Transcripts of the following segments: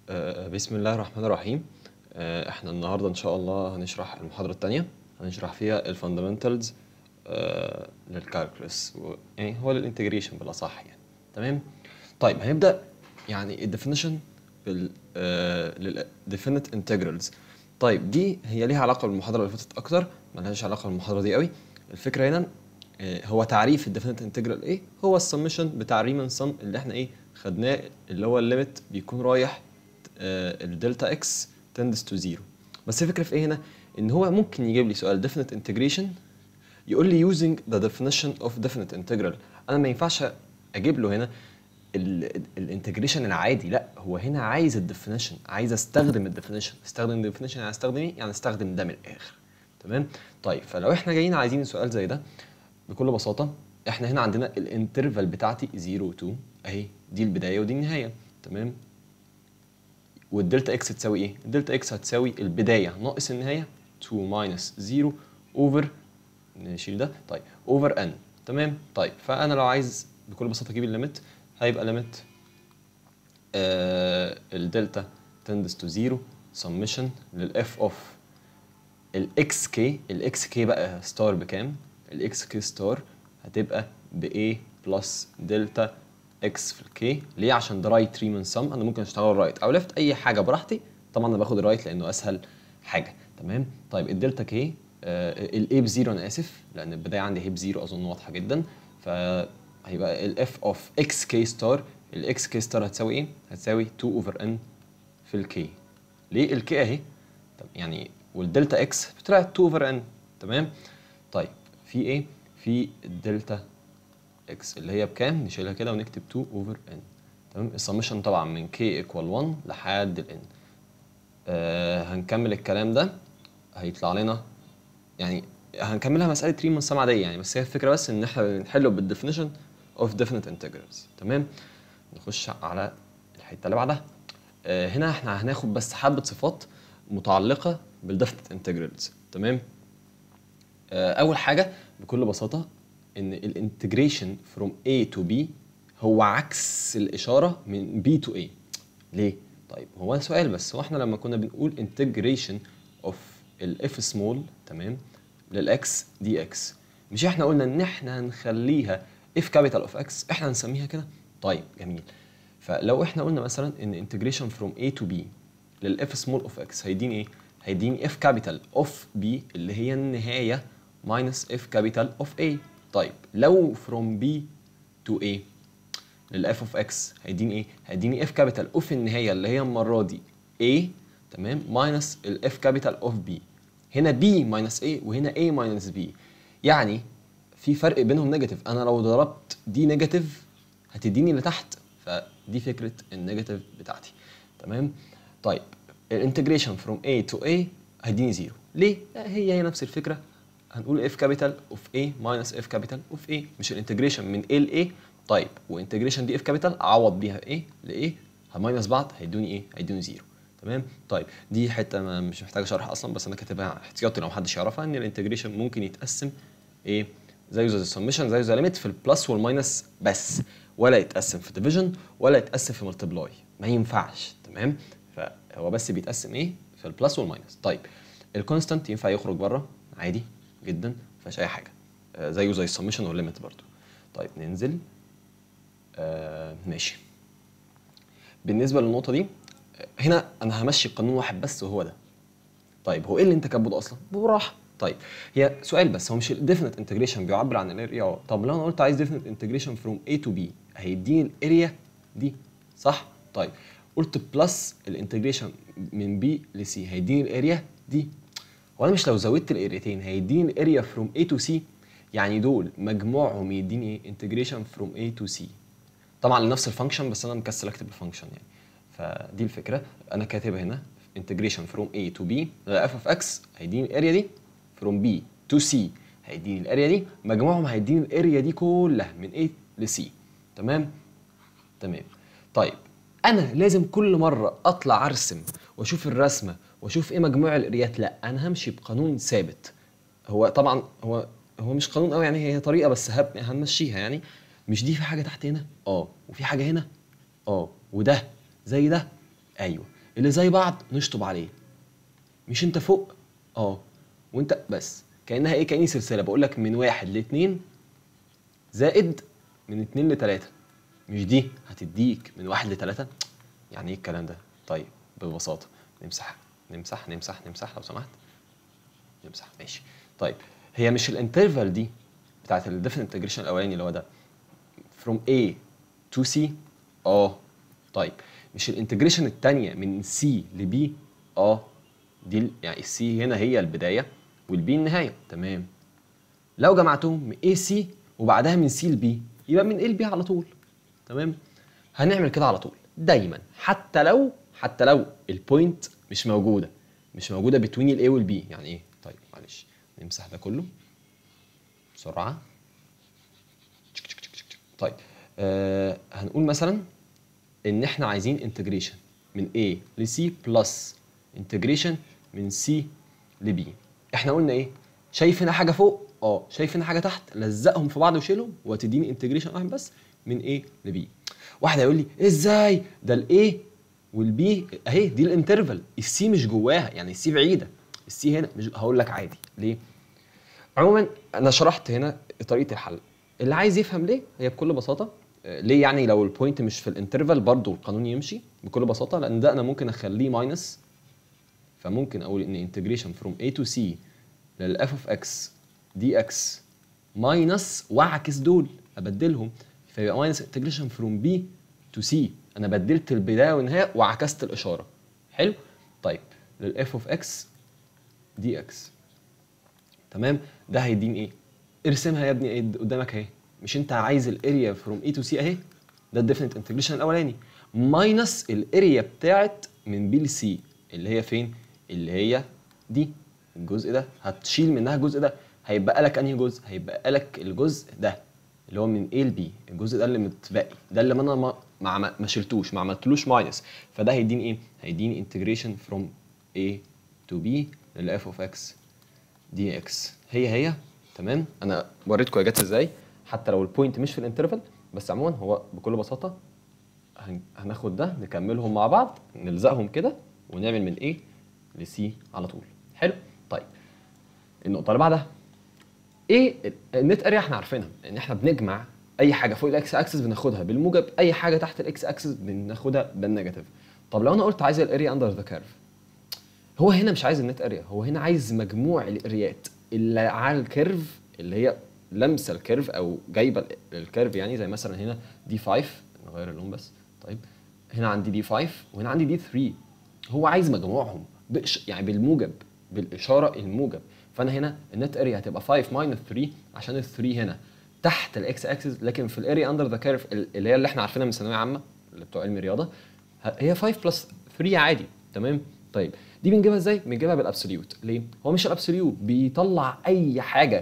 آه، بسم الله الرحمن الرحيم آه، احنا النهارده ان شاء الله هنشرح المحاضرة التانية هنشرح فيها الفاندامنتالز للكالكولس يعني هو للانتجريشن بالاصح يعني تمام طيب هنبدأ يعني الديفينيشن بال للديفينيت انتجرالز طيب دي هي ليها علاقة بالمحاضرة اللي فاتت اكتر ملهاش علاقة بالمحاضرة دي قوي الفكرة هنا آه، هو تعريف الديفينيت انتجرال ايه هو السمشن بتاع ريمان سم اللي احنا ايه خدناه اللي هو الليميت بيكون رايح آه، الدلتا اكس تندس تو زيرو بس الفكره في ايه هنا ان هو ممكن يجيب لي سؤال definite integration يقول لي using the definition of definite integral انا ما ينفعش اجيب له هنا الانتجريشن العادي لا هو هنا عايز الديفينيشن عايز استخدم الديفينيشن استخدم الديفينيشن يعني استخدم ايه يعني استخدم ده من الاخر تمام طيب فلو احنا جايين عايزين سؤال زي ده بكل بساطه احنا هنا عندنا الانترفال بتاعتي 0 2 اهي دي البدايه ودي النهايه تمام والدلتا اكس تساوي ايه؟ الدلتا اكس هتساوي البدايه ناقص النهايه 2 ماينس 0 اوفر نشيل ده طيب اوفر ان تمام طيب فانا لو عايز بكل بساطه اجيب الليميت هيبقى ليميت آه الدلتا تندس تو 0 سمشن للاف اوف الاكس كي الاكس كي بقى ستار بكام؟ الاكس كي ستار هتبقى ب a بلس دلتا اكس في الكي ليه عشان ده رايت ريمان سم انا ممكن اشتغل رايت او ليفت اي حاجه براحتي طبعا انا باخد الرايت لانه اسهل حاجه تمام طيب الدلتا كي الاي بزيرو انا اسف لان البدايه عندي هي بزيرو اظن واضحه جدا فهيبقى الاف اوف اكس كي ستار الاكس كي ستار هتساوي ايه؟ هتساوي 2 اوفر ان في الكي ليه الكي اهي طب يعني والدلتا اكس بتطلع 2 اوفر ان تمام طيب في ايه؟ في الدلتا اكس اللي هي بكام نشيلها كده ونكتب 2 اوفر ان تمام السمشن طبعا من k ايكوال 1 لحد ال n آه هنكمل الكلام ده هيطلع لنا يعني هنكملها مساله ريمان سم عاديه يعني بس هي الفكره بس ان احنا بنحله بالديفينيشن اوف definite integrals تمام نخش على الحته اللي بعدها آه هنا احنا هناخد بس حبه صفات متعلقه بالديفينيت انتجرالز تمام آه اول حاجه بكل بساطه ان الانتجريشن فروم A to B هو عكس الاشاره من B to A ليه طيب هو سؤال بس هو احنا لما كنا بنقول integration of الاف سمول تمام للاكس دي اكس مش احنا قلنا ان احنا هنخليها اف كابيتال اوف اكس احنا هنسميها كده طيب جميل فلو احنا قلنا مثلا ان انتجريشن فروم A to B للاف سمول اوف اكس هيديني ايه هيديني اف كابيتال اوف B اللي هي النهايه ماينس اف كابيتال اوف A طيب لو from B to A للاف اوف اكس هيديني ايه؟ هيديني اف كابيتال اوف النهايه اللي هي المره دي A تمام ماينس الاف كابيتال اوف B هنا B ماينس A وهنا A ماينس B يعني في فرق بينهم نيجاتيف انا لو ضربت دي نيجاتيف هتديني اللي تحت فدي فكره النيجاتيف بتاعتي تمام طيب الانتجريشن فروم A to A هيديني زيرو ليه؟ هي هي نفس الفكره هنقول اف كابيتال اوف A ماينس اف كابيتال اوف A مش الانتجريشن من A ل A طيب وانتجريشن دي اف كابيتال اعوض بيها A ل A هنماينس بعض هيدوني ايه؟ هيدوني زيرو تمام طيب دي حته ما مش محتاجه شرح اصلا بس انا كاتبها احتياطي لو محدش يعرفها ان الانتجريشن ممكن يتقسم ايه زيه زي السمشن زيه زي ليميت في البلس والماينس بس ولا يتقسم في ديفيجن ولا يتقسم في ملتبلاي ما ينفعش تمام فهو بس بيتقسم ايه في البلس والماينس طيب الكونستانت ينفع يخرج بره عادي جدا ما فيهاش اي حاجه آه زيه زي السمشن والليميت برضو طيب ننزل آه ماشي بالنسبه للنقطه دي آه، هنا انا همشي قانون واحد بس وهو ده طيب هو ايه اللي انت كاتبه ده اصلا بالراحه طيب هي سؤال بس هو مش الديفينيت انتجريشن بيعبر عن الاريا اه طب لو انا قلت عايز ديفينيت انتجريشن فروم A to B هيديني الاريا دي صح طيب قلت بلس الانتجريشن من B ل C هيديني الاريا دي وانا مش لو زودت الاريتين هيديني الاريا فروم A to C يعني دول مجموعهم يديني ايه انتجريشن فروم A to C طبعا لنفس الفانكشن بس انا مكسل اكتب الفانكشن يعني فدي الفكره انا كاتبها هنا انتجريشن فروم A to B اف اوف اكس هيديني الاريا دي فروم B to C هيديني الاريا دي مجموعهم هيديني الاريا دي كلها من A ل C تمام تمام طيب انا لازم كل مره اطلع ارسم واشوف الرسمه واشوف ايه مجموع الاريات لا انا همشي بقانون ثابت هو طبعا هو هو مش قانون قوي يعني هي طريقه بس هب... هنمشيها يعني مش دي في حاجه تحت هنا اه وفي حاجه هنا اه وده زي ده ايوه اللي زي بعض نشطب عليه مش انت فوق اه وانت بس كانها ايه كاني سلسله بقول لك من واحد لاتنين زائد من اتنين لتلاته مش دي هتديك من واحد لتلاته يعني ايه الكلام ده طيب ببساطه نمسح نمسح نمسح نمسح لو سمحت نمسح ماشي طيب هي مش الانترفال دي بتاعت الديفرنت انتجريشن الاولاني اللي هو ده from A to C اه طيب مش الانتجريشن الثانيه من C ل B اه دي ال- يعني السي هنا هي البدايه والبي النهايه تمام لو جمعتهم من اي سي وبعدها من سي لبي يبقى من ال بي على طول تمام هنعمل كده على طول دايما حتى لو حتى لو البوينت مش موجوده مش موجوده بتوين الاي والبي يعني ايه طيب معلش نمسح ده كله بسرعه طيب آه هنقول مثلا ان احنا عايزين انتجريشن من A ل C بلس انتجريشن من C ل B احنا قلنا ايه شايف هنا حاجه فوق اه شايف هنا حاجه تحت لزقهم في بعض وشيلهم وهتديني انتجريشن واحد بس من A ل B واحد هيقول لي ازاي ده ال A وال B اهي دي الانترفال السي مش جواها يعني السي بعيده السي هنا مش هقول لك عادي ليه عموما انا شرحت هنا طريقه الحل اللي عايز يفهم ليه هي بكل بساطه آه، ليه يعني لو البوينت مش في الانترفال برضو القانون يمشي بكل بساطه لان ده انا ممكن اخليه ماينس فممكن اقول ان انتجريشن فروم A to C للاف اوف اكس دي اكس ماينس واعكس دول ابدلهم فيبقى ماينس انتجريشن فروم B to C انا بدلت البدايه والنهايه وعكست الاشاره حلو طيب للاف اوف اكس دي اكس تمام ده هيديني ايه ارسمها يا ابني ايه قدامك اهي مش انت عايز الاريا فروم اي تو سي اهي ده الديفينيت انتجريشن الاولاني ماينس الاريا بتاعت من بي لسي اللي هي فين اللي هي دي الجزء ده هتشيل منها الجزء ده هيبقى لك انهي جزء هيبقى لك الجزء ده اللي هو من A ل B الجزء ده اللي متبقي ده اللي ما انا ما ما, ما, ما شلتوش ما عملتلوش ماينس فده هيديني ايه هيديني انتجريشن فروم A to B لل f of x دي اكس هي هي تمام انا وريتكم هي جت ازاي حتى لو البوينت مش في الانترفال بس عموما هو بكل بساطه هن- هناخد ده نكملهم مع بعض نلزقهم كده ونعمل من A ل C على طول حلو طيب النقطه اللي بعدها ايه النت اريا احنا عارفينها ان احنا بنجمع اي حاجه فوق الاكس اكسس بناخدها بالموجب اي حاجه تحت الاكس اكسس بناخدها بالنيجاتيف طب لو انا قلت عايز الاريا اندر ذا كيرف هو هنا مش عايز النت اريا هو هنا عايز مجموع الاريات اللي على الكيرف اللي هي لمسه الكيرف او جايبه ال- الكيرف يعني زي مثلا هنا دي 5 نغير اللون بس طيب هنا عندي دي 5 وهنا عندي دي 3 هو عايز مجموعهم بإش يعني بالموجب بالاشاره الموجب فانا هنا النت اريا هتبقى 5 ماينس 3 عشان ال 3 هنا تحت الاكس اكسس لكن في الاريا اندر ذا كيرف اللي هي اللي احنا عارفينها من ثانويه عامه اللي بتوع علم رياضه ه- هي 5 بلس 3 عادي تمام طيب دي بنجيبها ازاي بنجيبها بالابسوليوت ليه هو مش الابسوليوت بيطلع اي حاجه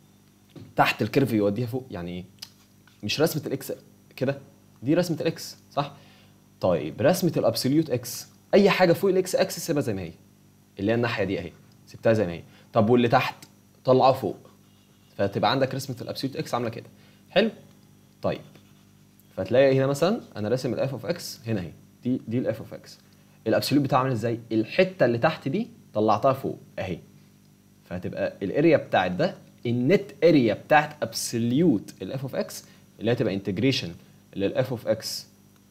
تحت الكيرف يوديها فوق يعني ايه مش رسمه الاكس كده دي رسمه الاكس صح طيب رسمه الابسوليوت اكس اي حاجه فوق الاكس اكس سيبها زي ما هي اللي هي الناحيه دي اهي سبتها زي ما هي طب واللي تحت طلعه فوق فتبقى عندك رسمه الابسوليوت اكس عامله كده حلو طيب فتلاقي هنا مثلا انا راسم الاف اوف اكس هنا اهي دي دي الاف اوف اكس الابسوليوت بتاعه عامل ازاي الحته اللي تحت دي طلعتها فوق اهي فهتبقى الاريا بتاعت ده النت اريا بتاعت ابسوليوت الاف اوف اكس اللي هتبقى انتجريشن للاف اوف اكس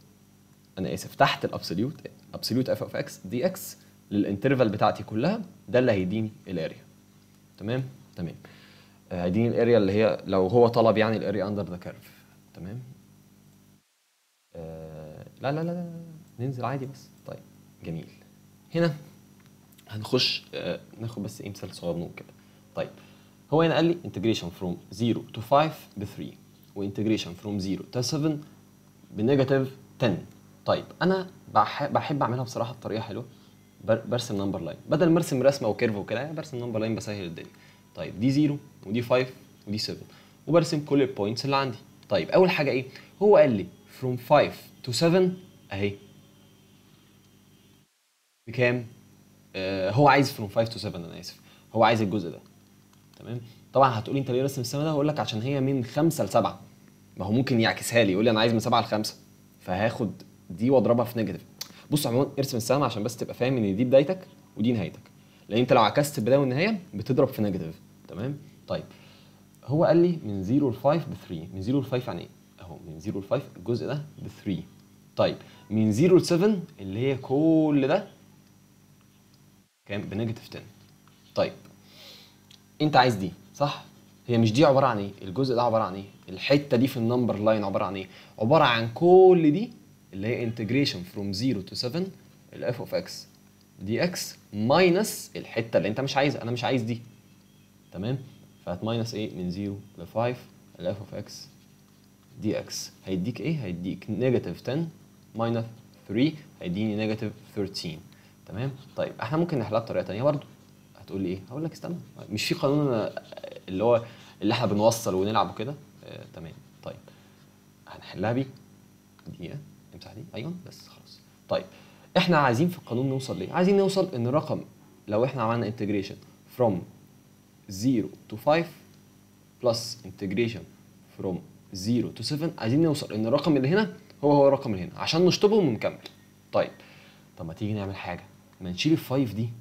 انا اسف تحت الابسوليوت ابسوليوت اف اوف اكس دي اكس للانترفال بتاعتي كلها ده اللي هيديني الاريا تمام تمام آه، هيديني الاريا اللي هي لو هو طلب يعني الاريا اندر ذا كيرف تمام آه لا لا لا لا ننزل عادي بس طيب جميل هنا هنخش آه ناخد بس ايه مثال صغنون كده طيب هو هنا قال لي انتجريشن فروم 0 to 5 ب 3 وانتجريشن فروم 0 to 7 بنيجاتيف 10 طيب انا بح- بحب اعملها بصراحه بطريقه حلوه بر- برسم نمبر لاين بدل ما ارسم رسمه وكيرف وكده برسم نمبر لاين بسهل الدنيا طيب دي 0 ودي 5 ودي 7 وبرسم كل البوينتس اللي عندي طيب اول حاجه ايه هو قال لي from 5 to 7 اهي بكام آه هو عايز from 5 to 7 انا اسف هو عايز الجزء ده تمام طبعا هتقولي انت ليه رسم السما ده هقول لك عشان هي من 5 ل 7 ما هو ممكن يعكسها لي يقول لي انا عايز من 7 ل 5 فهاخد دي واضربها في نيجاتيف بص عموما ارسم السهم عشان بس تبقى فاهم ان دي بدايتك ودي نهايتك لان انت لو عكست البدايه والنهايه بتضرب في نيجاتيف تمام طيب هو قال لي من 0 ل 5 ب 3 من 0 ل 5 يعني ايه اهو من 0 ل 5 الجزء ده ب 3 طيب من 0 ل 7 اللي هي كل ده كام بنيجاتيف 10 طيب انت عايز دي صح هي مش دي عباره عن ايه الجزء ده عباره عن ايه الحته دي في النمبر لاين عباره عن ايه عباره عن كل دي اللي هي انتجريشن فروم 0 تو 7 الاف اوف اكس دي اكس ماينس الحته اللي انت مش عايزها انا مش عايز دي تمام فهتماينس ايه من 0 ل 5 الاف اوف اكس دي اكس هيديك ايه هيديك نيجاتيف 10 ماينس 3 هيديني نيجاتيف 13 تمام طيب احنا ممكن نحلها بطريقه ثانيه برضو هتقول لي ايه هقول لك استنى مش في قانون آه، اللي هو اللي احنا بنوصل ونلعب وكده آه تمام طيب هنحلها بيه دقيقه امسح دي ايوه بس خلاص طيب احنا عايزين في القانون نوصل ليه عايزين نوصل ان الرقم لو احنا عملنا انتجريشن from 0 to 5 plus integration from 0 to 7 عايزين نوصل ان الرقم اللي هنا هو هو الرقم اللي هنا عشان نشطبهم ونكمل طيب طب ما تيجي نعمل حاجه ما نشيل ال 5 دي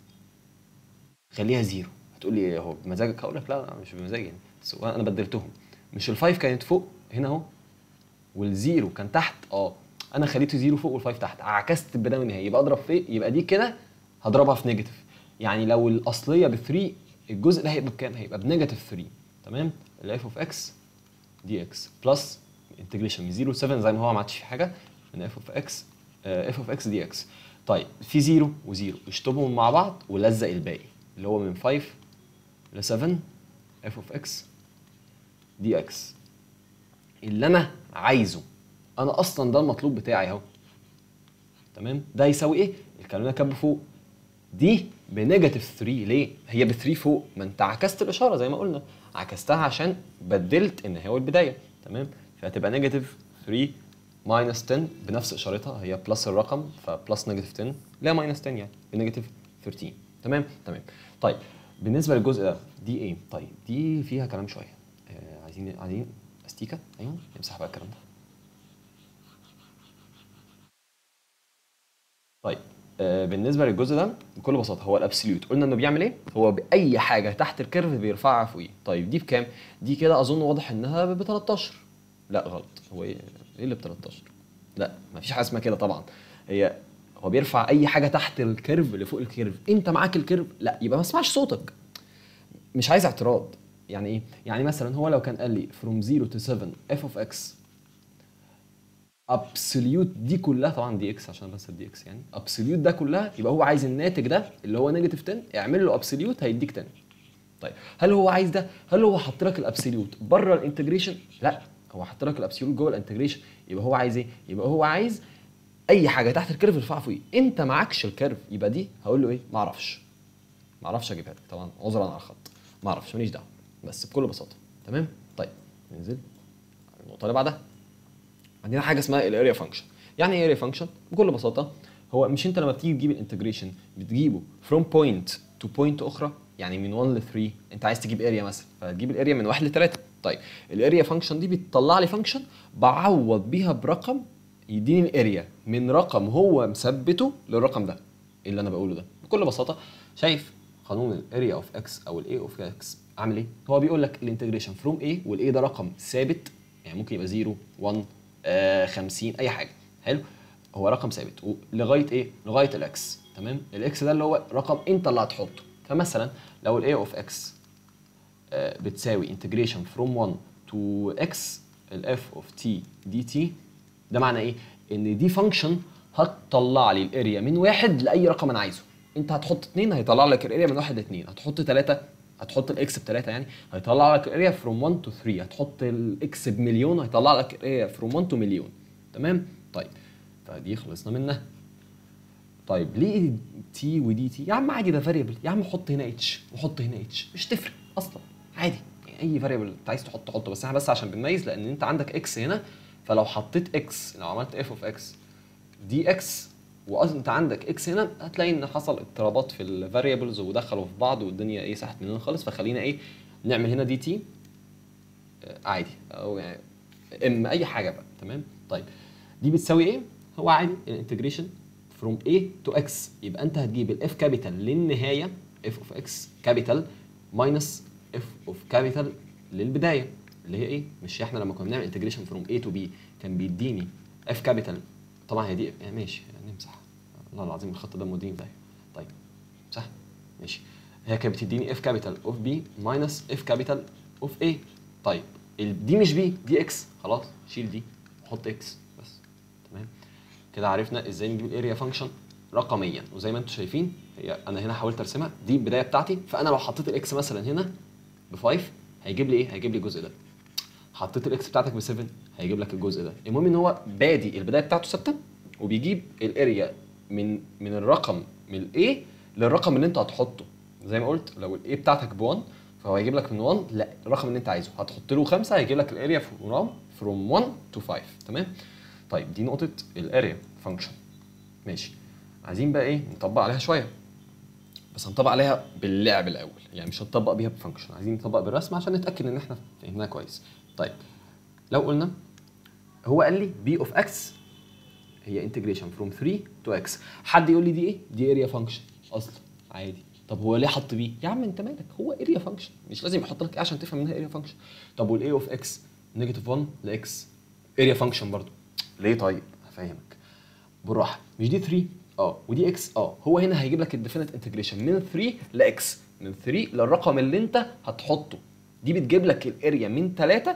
خليها زيرو هتقول لي إيه هو بمزاجك هقول لك لا لا مش بمزاجي يعني بس هو انا بدلتهم مش الفايف كانت فوق هنا اهو والزيرو كان تحت اه انا خليته زيرو فوق والفايف تحت عكست البدايه والنهايه يبقى اضرب في يبقى دي كده هضربها في نيجاتيف يعني لو الاصليه ب 3 الجزء ده هيبقى بكام؟ هيبقى بنيجاتيف 3 تمام؟ الاف اوف اكس دي اكس بلس انتجريشن من 0 ل 7 زي ما هو ما عادش في حاجه من اف اوف اكس اف اوف اكس دي اكس طيب في 0 و0 اشطبهم مع بعض ولزق الباقي اللي هو من 5 ل 7 اف اوف اكس دي اكس اللي انا عايزه انا اصلا ده المطلوب بتاعي اهو تمام ده يساوي ايه الكلام ده كان فوق دي بنيجاتيف 3 ليه هي ب 3 فوق ما انت عكست الاشاره زي ما قلنا عكستها عشان بدلت ان هو البدايه تمام فهتبقى نيجاتيف 3 ماينس 10 بنفس اشارتها هي بلس الرقم فبلس نيجاتيف 10 لا ماينس 10 يعني بنيجاتيف 13 تمام تمام طيب بالنسبه للجزء ده دي ايه طيب دي فيها كلام شويه آه عايزين عايزين استيكه ايوه نمسح بقى الكلام ده طيب آه بالنسبه للجزء ده بكل بساطه هو الابسوليوت قلنا انه بيعمل ايه هو باي حاجه تحت الكيرف بيرفعها فوقيه طيب دي بكام دي كده اظن واضح انها ب 13 لا غلط هو ايه ايه اللي ب 13 لا مفيش حاجه اسمها كده طبعا هي هو بيرفع اي حاجه تحت الكيرف لفوق الكيرف انت معاك الكيرف لا يبقى ما اسمعش صوتك مش عايز اعتراض يعني ايه يعني مثلا هو لو كان قال لي from 0 to 7 f of x ابسوليوت دي كلها طبعا دي اكس عشان بس دي اكس يعني ابسوليوت ده كلها يبقى هو عايز الناتج ده اللي هو نيجاتيف 10 اعمل له ابسوليوت هيديك 10 طيب هل هو عايز ده هل هو حط لك الابسوليوت بره الانتجريشن لا هو حط لك الابسوليوت جوه الانتجريشن يبقى هو عايز ايه يبقى هو عايز اي حاجه تحت الكيرف يرفعها فوقيه انت معكش الكيرف يبقى دي هقول له ايه ما اعرفش ما اعرفش اجيبها لك طبعا عذرا على الخط ما اعرفش ماليش دعوه بس بكل بساطه تمام طيب ننزل النقطه اللي بعدها عندنا حاجه اسمها الاريا فانكشن يعني ايه اريا فانكشن بكل بساطه هو مش انت لما بتيجي تجيب الانتجريشن بتجيبه فروم بوينت تو بوينت اخرى يعني من 1 ل 3 انت عايز تجيب اريا مثلا فتجيب الاريا من 1 ل 3 طيب الاريا فانكشن دي بتطلع لي فانكشن بعوض بيها برقم يديني الاريا من رقم هو مثبته للرقم ده اللي انا بقوله ده بكل بساطه شايف قانون الاريا اوف اكس او الاي اوف اكس عامل ايه هو بيقول لك الانتجريشن فروم ايه والاي ده رقم ثابت يعني ممكن يبقى 0 1 آه 50 اي حاجه حلو هو رقم ثابت لغايه ايه لغايه الاكس تمام الاكس ده اللي هو رقم انت اللي هتحطه فمثلا لو الاي اوف اكس بتساوي انتجريشن فروم 1 تو اكس الاف اوف تي دي تي ده معنى ايه ان دي فانكشن هتطلع لي الاريا من واحد لاي رقم انا عايزه انت هتحط اتنين هيطلع لك الاريا من واحد لاتنين هتحط تلاته هتحط الاكس بتلاته يعني هيطلع لك الاريا فروم 1 تو 3 هتحط الاكس بمليون هيطلع لك الاريا فروم 1 تو مليون تمام طيب فدي خلصنا منها طيب ليه تي ودي تي يا عم عادي ده فاريبل يا عم حط هنا اتش وحط هنا اتش مش تفرق اصلا عادي يعني اي فاريبل انت عايز تحط حطه بس احنا بس عشان بنميز لان انت عندك اكس هنا فلو حطيت اكس لو عملت اف اوف اكس دي اكس واصلا انت عندك اكس هنا هتلاقي ان حصل اضطرابات في الفاريبلز ودخلوا في بعض والدنيا ايه ساحت مننا خالص فخلينا ايه نعمل هنا دي تي آه عادي او يعني ام اي حاجه بقى تمام طيب دي بتساوي ايه هو عادي الانتجريشن فروم A تو X يبقى انت هتجيب الاف كابيتال للنهايه اف اوف اكس كابيتال ماينس اف اوف كابيتال للبدايه اللي هي ايه؟ مش احنا لما كنا بنعمل انتجريشن فروم A تو B كان بيديني اف كابيتال طبعا هي دي يعني ماشي يعني نمسح والله العظيم الخط ده موديني في داهيه طيب صح ماشي هي كانت بتديني اف كابيتال اوف بي ماينس اف كابيتال اوف اي طيب ال- دي مش بي دي اكس خلاص شيل دي وحط اكس بس تمام كده عرفنا ازاي نجيب الاريا فانكشن رقميا وزي ما انتم شايفين هي انا هنا حاولت ارسمها دي البدايه بتاعتي فانا لو حطيت الاكس مثلا هنا ب 5 هيجيب لي ايه؟ هيجيب لي الجزء ده حطيت الاكس بتاعتك ب 7 هيجيب لك الجزء ده المهم ان هو بادي البدايه بتاعته ثابته وبيجيب الاريا من من الرقم من الاي للرقم اللي انت هتحطه زي ما قلت لو الاي بتاعتك ب 1 فهو هيجيب لك من 1 لا الرقم اللي انت عايزه هتحط له 5 هيجيب لك الاريا فروم فروم 1 تو 5 تمام طيب دي نقطه الاريا فانكشن ماشي عايزين بقى ايه نطبق عليها شويه بس هنطبق عليها باللعب الاول يعني مش هنطبق بيها بفانكشن عايزين نطبق بالرسم عشان نتاكد ان احنا فهمناها كويس طيب لو قلنا هو قال لي بي اوف اكس هي انتجريشن فروم 3 تو اكس حد يقول لي دي ايه دي اريا فانكشن اصلا عادي طب هو ليه حط بي يا عم انت مالك هو اريا فانكشن مش لازم يحط لك ايه عشان تفهم انها اريا فانكشن طب والاي اوف اكس نيجاتيف 1 لاكس اريا فانكشن برضو ليه طيب هفهمك بالراحه مش دي 3 اه ودي اكس اه هو هنا هيجيب لك الديفينيت انتجريشن من 3 لاكس من 3 للرقم اللي انت هتحطه دي بتجيب لك الاريا من 3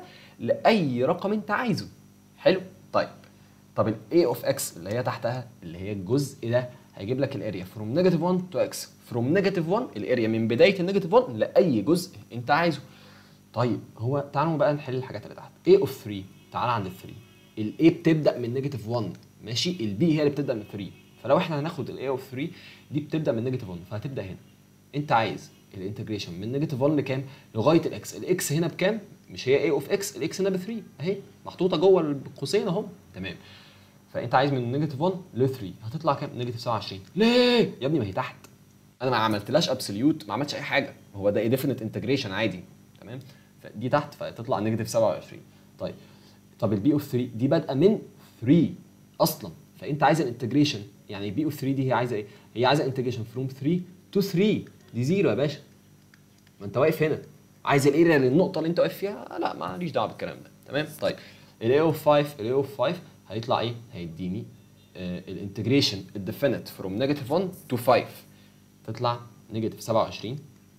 لاي رقم انت عايزه حلو طيب طب الاي اوف اكس اللي هي تحتها اللي هي الجزء ده هيجيب لك الاريا فروم نيجاتيف 1 تو اكس فروم نيجاتيف 1 الاريا من بدايه النيجاتيف 1 لاي جزء انت عايزه طيب هو تعالوا بقى نحل الحاجات اللي تحت A اوف 3 تعال عند ال 3 ال A بتبدا من نيجاتيف 1 ماشي ال B هي اللي بتبدا من 3 فلو احنا هناخد ال A اوف 3 دي بتبدا من نيجاتيف 1 فهتبدا هنا انت عايز الانتجريشن من نيجاتيف 1 لكام لغايه الاكس الاكس هنا بكام مش هي A اوف اكس الاكس هنا ب 3 اهي محطوطه جوه القوسين اهو تمام فانت عايز من نيجاتيف 1 ل 3 هتطلع كام نيجاتيف 27 ليه يا ابني ما هي تحت انا ما عملتلاش ابسوليوت ما عملتش اي حاجه هو ده ديفينيت انتجريشن عادي تمام فدي تحت فتطلع نيجاتيف 27 طيب طب البي اوف 3 دي بادئه من 3 اصلا فانت عايز الانتجريشن يعني البي اوف 3 دي هي عايزه ايه؟ هي عايزه انتجريشن فروم 3 تو 3 دي زيرو يا باشا ما انت واقف هنا عايز الاريا للنقطه اللي انت واقف فيها لا ماليش دعوه بالكلام ده تمام طيب الاي اوف 5 الاي اوف 5 هيطلع ايه؟ هيديني الانتجريشن الديفينيت فروم نيجاتيف 1 تو 5 تطلع نيجاتيف 27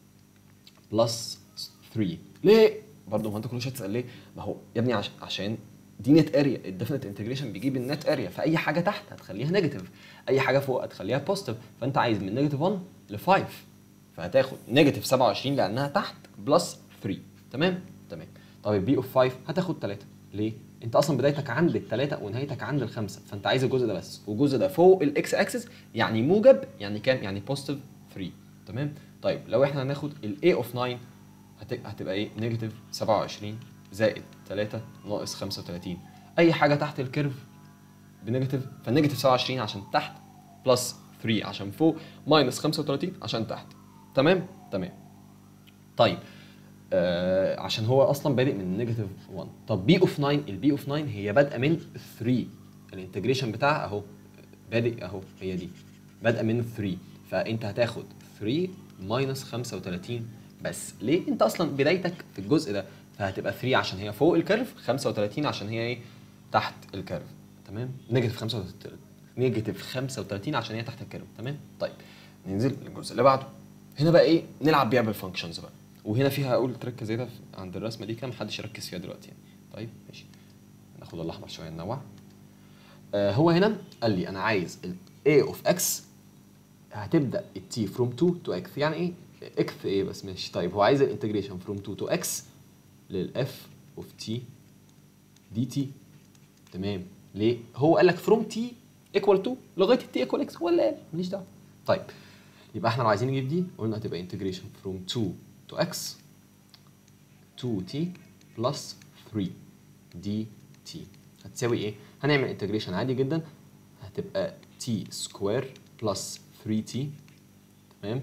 بلس 3 ليه؟ برضه هو انت كل شويه تسال ليه؟ ما هو يا ابني عش... عشان دي نت اريا الديفينيت انتجريشن بيجيب النت اريا فاي حاجه تحت هتخليها نيجاتيف اي حاجه فوق هتخليها بوزيتيف فانت عايز من نيجاتيف 1 ل 5 فهتاخد نيجاتيف 27 لانها تحت بلس 3 تمام؟ تمام طب البي اوف 5 هتاخد 3 ليه؟ انت اصلا بدايتك عند الثلاثه ونهايتك عند الخمسه فانت عايز الجزء ده بس والجزء ده فوق الاكس اكسس يعني موجب يعني كام؟ يعني بوزيتيف 3 تمام؟ طيب لو احنا هناخد الاي اوف 9 هت- هتبقى ايه؟ نيجاتيف 27 زائد 3 ناقص 35 اي حاجه تحت الكيرف بنيجاتيف فالنيجاتيف 27 عشان تحت بلس 3 عشان فوق ماينس 35 عشان تحت تمام؟ تمام طيب آه عشان هو اصلا بادئ من نيجاتيف 1 طب بي اوف 9 البي اوف 9 هي بادئه من 3 الانتجريشن بتاعها اهو بادئ اهو هي دي بادئه من 3 فانت هتاخد 3 ماينس 35 بس ليه انت اصلا بدايتك في الجزء ده فهتبقى 3 عشان هي فوق الكيرف 35 عشان هي ايه تحت الكيرف تمام نيجاتيف 35 نيجاتيف 35 عشان هي تحت الكيرف تمام طيب ننزل للجزء اللي بعده هنا بقى ايه نلعب بيها بالفانكشنز بقى وهنا فيها اقول تركه زي ده في- عند الرسمه دي كده محدش يركز فيها دلوقتي يعني طيب ماشي ناخد الاحمر شويه ننوع آه هو هنا قال لي انا عايز ال a of x هتبدا ال t from 2 to x يعني ايه x ايه بس ماشي طيب هو عايز الانتجريشن from 2 to x لل f of t dt تمام ليه هو قال لك from t equal to لغايه ال t equal x هو اللي قال ماليش دعوه طيب يبقى احنا لو عايزين نجيب دي قلنا هتبقى انتجريشن from 2 to x 2t plus 3 dt هتساوي ايه؟ هنعمل انتجريشن عادي جدا هتبقى t سكوير بلس 3t تمام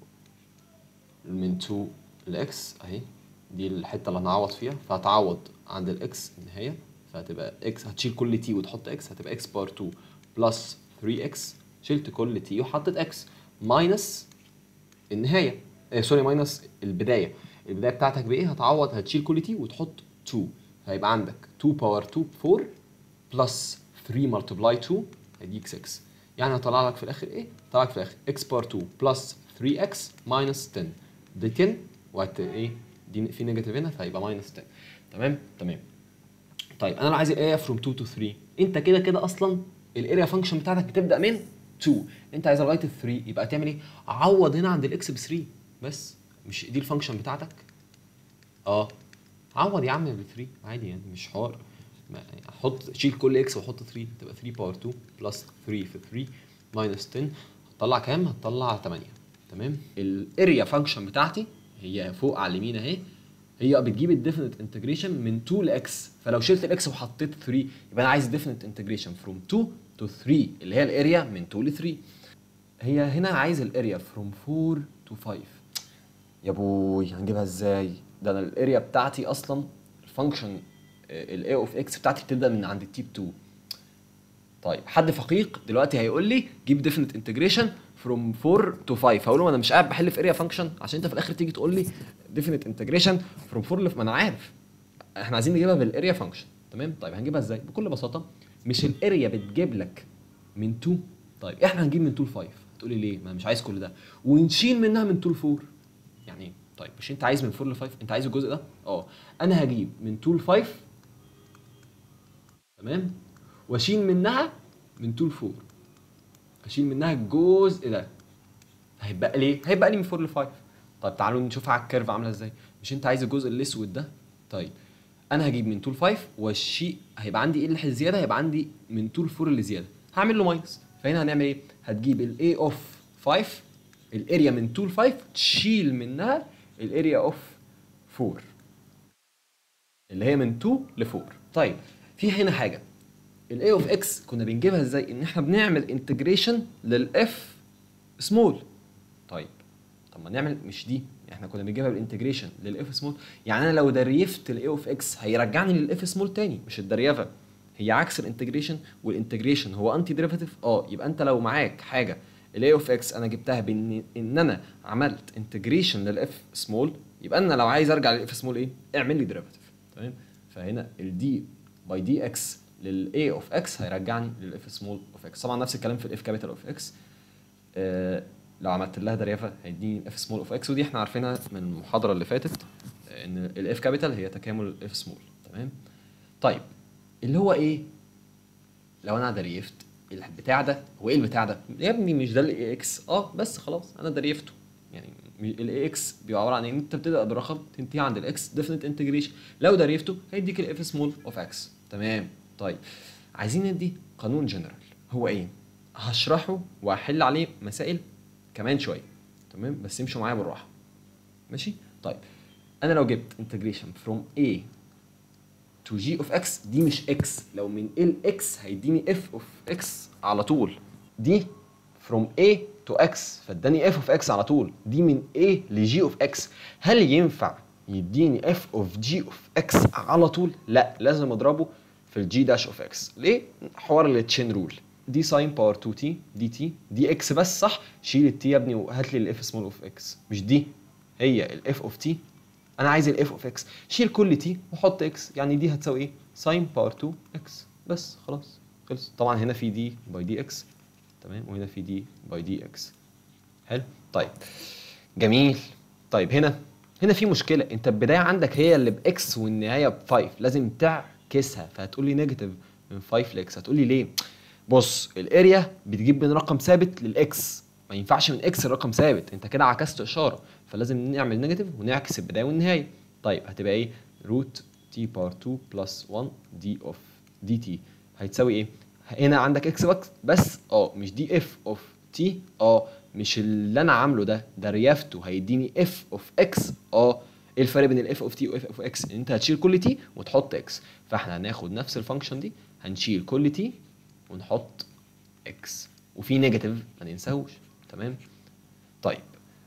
من 2 ل x اهي دي الحته اللي هنعوض فيها فهتعوض عند الاكس النهايه فهتبقى x هتشيل كل t وتحط x هتبقى x بار 2 بلس 3x شلت كل تي وحطيت اكس ماينس النهايه آه سوري ماينس البدايه البدايه بتاعتك بايه هتعوض هتشيل كل تي وتحط 2 هيبقى عندك 2 باور 2 4 بلس 3 ملتبلاي 2 هيديك 6 يعني هطلع لك في الاخر ايه؟ هطلع لك في الاخر x باور 2 بلس 3x ماينس 10 دي 10 وهت ايه؟ دي في نيجاتيف هنا فهيبقى ماينس 10 تمام؟ تمام طيب انا لو عايز الاريا فروم 2 تو 3 انت كده كده اصلا الاريا فانكشن بتاعتك بتبدا من 2 انت عايز لغايه ال 3 يبقى تعمل ايه؟ عوض هنا عند الاكس ب 3 بس مش دي الفانكشن بتاعتك؟ اه عوض يا عم ب 3 عادي يعني مش حوار ما- حط شيل كل اكس وحط 3 تبقى 3 باور 2 بلس 3 في 3 ماينس 10 هتطلع كام؟ هتطلع 8 تمام؟ الاريا فانكشن بتاعتي هي فوق على اليمين اهي هي بتجيب الديفينيت انتجريشن من 2 لاكس فلو شلت الاكس وحطيت 3 يبقى انا عايز ديفينيت انتجريشن فروم 2 تو 3 اللي هي الاريا من 2 ل 3 هي هنا عايز الاريا فروم 4 تو 5 يا ابوي هنجيبها ازاي ده انا الاريا بتاعتي اصلا الفانكشن الاي اوف اكس بتاعتي بتبدا من عند التيب 2 طيب حد فقيق دلوقتي هيقول لي جيب ديفينيت انتجريشن فروم 4 تو 5 هقول له انا مش قاعد بحل في اريا فانكشن عشان انت في الاخر تيجي تقول لي ديفينيت انتجريشن فروم 4 ل ما انا عارف احنا عايزين نجيبها بالاريا فانكشن تمام طيب هنجيبها ازاي بكل بساطه مش الاريا بتجيب لك من 2 طيب احنا هنجيب من 2 ل 5 هتقولي ليه ما أنا مش عايز كل ده ونشيل منها من 2 ل 4 يعني إيه؟ طيب مش انت عايز من 4 ل 5 انت عايز الجزء ده اه انا هجيب من 2 ل 5 تمام واشيل منها من 2 ل 4 اشيل منها الجزء ده هيبقى ليه هيبقى لي من 4 ل 5 طيب تعالوا نشوفها على الكيرف عامله ازاي مش انت عايز الجزء الاسود ده طيب انا هجيب من 2 ل 5 والشيء هيبقى عندي ايه اللي زياده هيبقى عندي من 2 ل 4 اللي زياده هعمل له ماينس فهنا هنعمل ايه هتجيب الاي اوف 5 الاريا من 2 ل 5 تشيل منها الاريا اوف 4 اللي هي من 2 ل 4 طيب في هنا حاجه الاي اوف اكس كنا بنجيبها ازاي ان احنا بنعمل انتجريشن للاف سمول طيب طب ما نعمل مش دي احنا كنا بنجيبها بالانتجريشن للاف سمول يعني انا لو دريفت الاي اوف اكس هيرجعني للاف سمول تاني مش الدريفه هي عكس الانتجريشن والانتجريشن هو انتي ديريفاتيف اه يبقى انت لو معاك حاجه الاي اوف اكس انا جبتها بان ان انا عملت انتجريشن للاف سمول يبقى انا لو عايز ارجع للاف سمول ايه اعمل لي ديريفاتيف تمام فهنا الدي باي دي اكس للاي اوف اكس هيرجعني للاف سمول اوف اكس طبعا نفس الكلام في الاف كابيتال اوف اكس آه لو عملت لها دريافه هيديني اف سمول اوف اكس ودي احنا عارفينها من المحاضره اللي فاتت آه، ان الاف كابيتال هي تكامل الاف سمول تمام طيب اللي هو ايه لو انا دريفت البتاع ده هو ايه البتاع ده يا ابني مش ده الاي اكس اه بس خلاص انا دريفته يعني الاي اكس بيبقى عباره عن ان انت بتبدا برقم تنتهي عند الاكس ديفينيت انتجريشن لو دريفته هيديك الاف سمول اوف اكس تمام طيب عايزين ندي قانون جنرال هو ايه هشرحه واحل عليه مسائل كمان شويه تمام بس امشوا معايا بالراحه ماشي طيب انا لو جبت انتجريشن فروم A تو جي اوف اكس دي مش اكس لو من ال اكس هيديني اف اوف اكس على طول دي فروم A تو اكس فاداني اف اوف اكس على طول دي من A لجي اوف اكس هل ينفع يديني اف اوف جي اوف اكس على طول لا لازم اضربه في الجي داش اوف اكس ليه حوار التشين رول دي ساين باور 2 تي دي تي دي اكس بس صح شيل التي يا ابني وهات لي الاف سمول اوف اكس مش دي هي الاف اوف تي انا عايز الاف اوف اكس شيل كل تي وحط اكس يعني دي هتساوي ايه ساين باور 2 اكس بس خلاص خلص طبعا هنا في دي باي دي اكس تمام وهنا في دي باي دي اكس حلو طيب جميل طيب هنا هنا في مشكله انت البدايه عندك هي اللي باكس والنهايه ب 5 لازم تعكسها فهتقول لي نيجاتيف من 5 لاكس هتقول لي ليه بص الاريا بتجيب من رقم ثابت للاكس ما ينفعش من اكس لرقم ثابت انت كده عكست اشاره فلازم نعمل نيجاتيف ونعكس البدايه والنهايه طيب هتبقى ايه روت تي باور 2 بلس 1 دي اوف دي تي هيتساوي ايه هنا عندك اكس بس بس اه مش دي اف اوف تي اه مش اللي انا عامله ده ده ريافته هيديني اف اوف اكس اه ايه الفرق بين الاف اوف تي واف اوف اكس ان انت هتشيل كل تي وتحط اكس فاحنا هناخد نفس الفانكشن دي هنشيل كل تي ونحط اكس وفي نيجاتيف ما ننساهوش تمام طيب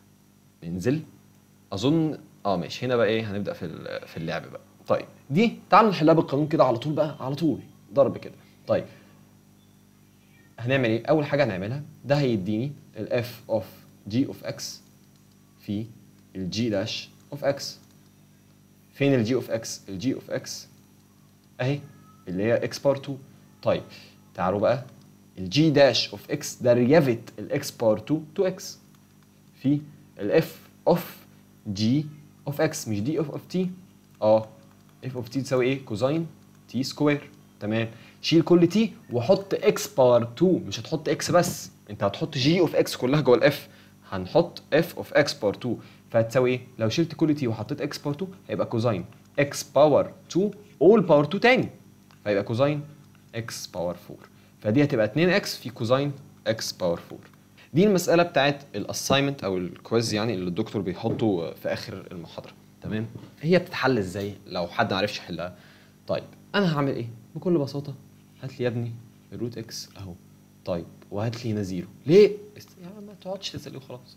ننزل اظن اه ماشي هنا بقى ايه هنبدا في ال- في اللعب بقى طيب دي تعالوا نحلها بالقانون كده على طول بقى على طول ضرب كده طيب هنعمل ايه اول حاجه هنعملها ده هيديني الاف اوف جي اوف اكس في الجي داش اوف اكس فين الجي اوف اكس الجي اوف اكس اهي اللي هي اكس بار 2 طيب تعالوا بقى الجي داش اوف اكس ديريفيت الاكس بار 2 تو اكس في الاف اوف جي اوف اكس مش دي اوف اوف تي اه اف اوف تي تساوي ايه كوزاين تي سكوير تمام شيل كل تي وحط اكس باور 2 مش هتحط اكس بس انت هتحط جي اوف اكس كلها جوه الاف هنحط اف اوف اكس باور 2 فهتساوي ايه لو شلت كل تي وحطيت اكس باور 2 هيبقى كوزاين اكس باور 2 اول باور 2 تاني فيبقى كوزاين اكس باور 4 فدي هتبقى 2 اكس في كوزاين اكس باور 4 دي المساله بتاعت الاساينمنت او الكويز يعني اللي الدكتور بيحطه في اخر المحاضره تمام هي بتتحل ازاي لو حد ما عرفش يحلها طيب انا هعمل ايه بكل بساطه هات لي يا ابني الروت اكس اهو طيب وهات لي هنا زيرو ليه است- يا عم ما تقعدش تسال وخلاص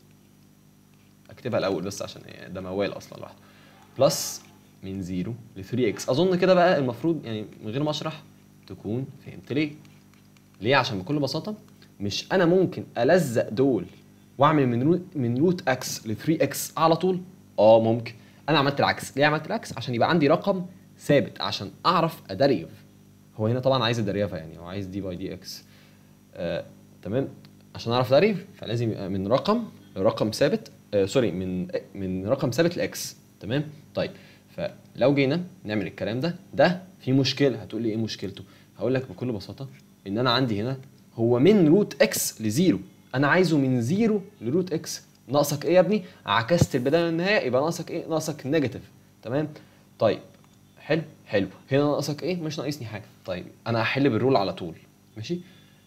اكتبها الاول بس عشان هي- ده موال اصلا لوحده بلس من 0 ل 3 اكس اظن كده بقى المفروض يعني من غير ما اشرح تكون فهمت ليه ليه عشان بكل بساطه مش انا ممكن الزق دول واعمل من روت من روت اكس ل 3 اكس على طول اه ممكن انا عملت العكس ليه عملت العكس عشان يبقى عندي رقم ثابت عشان اعرف ادريف هو هنا طبعا عايز ادريفها يعني هو عايز دي باي دي اكس آه، تمام عشان اعرف ادريف فلازم يبقى من رقم لرقم ثابت آه سوري من من رقم ثابت لاكس تمام طيب فلو جينا نعمل الكلام ده ده في مشكله هتقول لي ايه مشكلته هقول لك بكل بساطه ان انا عندي هنا هو من روت اكس لزيرو انا عايزه من زيرو لروت اكس ناقصك ايه يا ابني عكست البدايه والنهايه يبقى ناقصك ايه ناقصك نيجاتيف تمام طيب حلو حلو هنا ناقصك ايه مش ناقصني حاجه طيب انا هحل بالرول على طول ماشي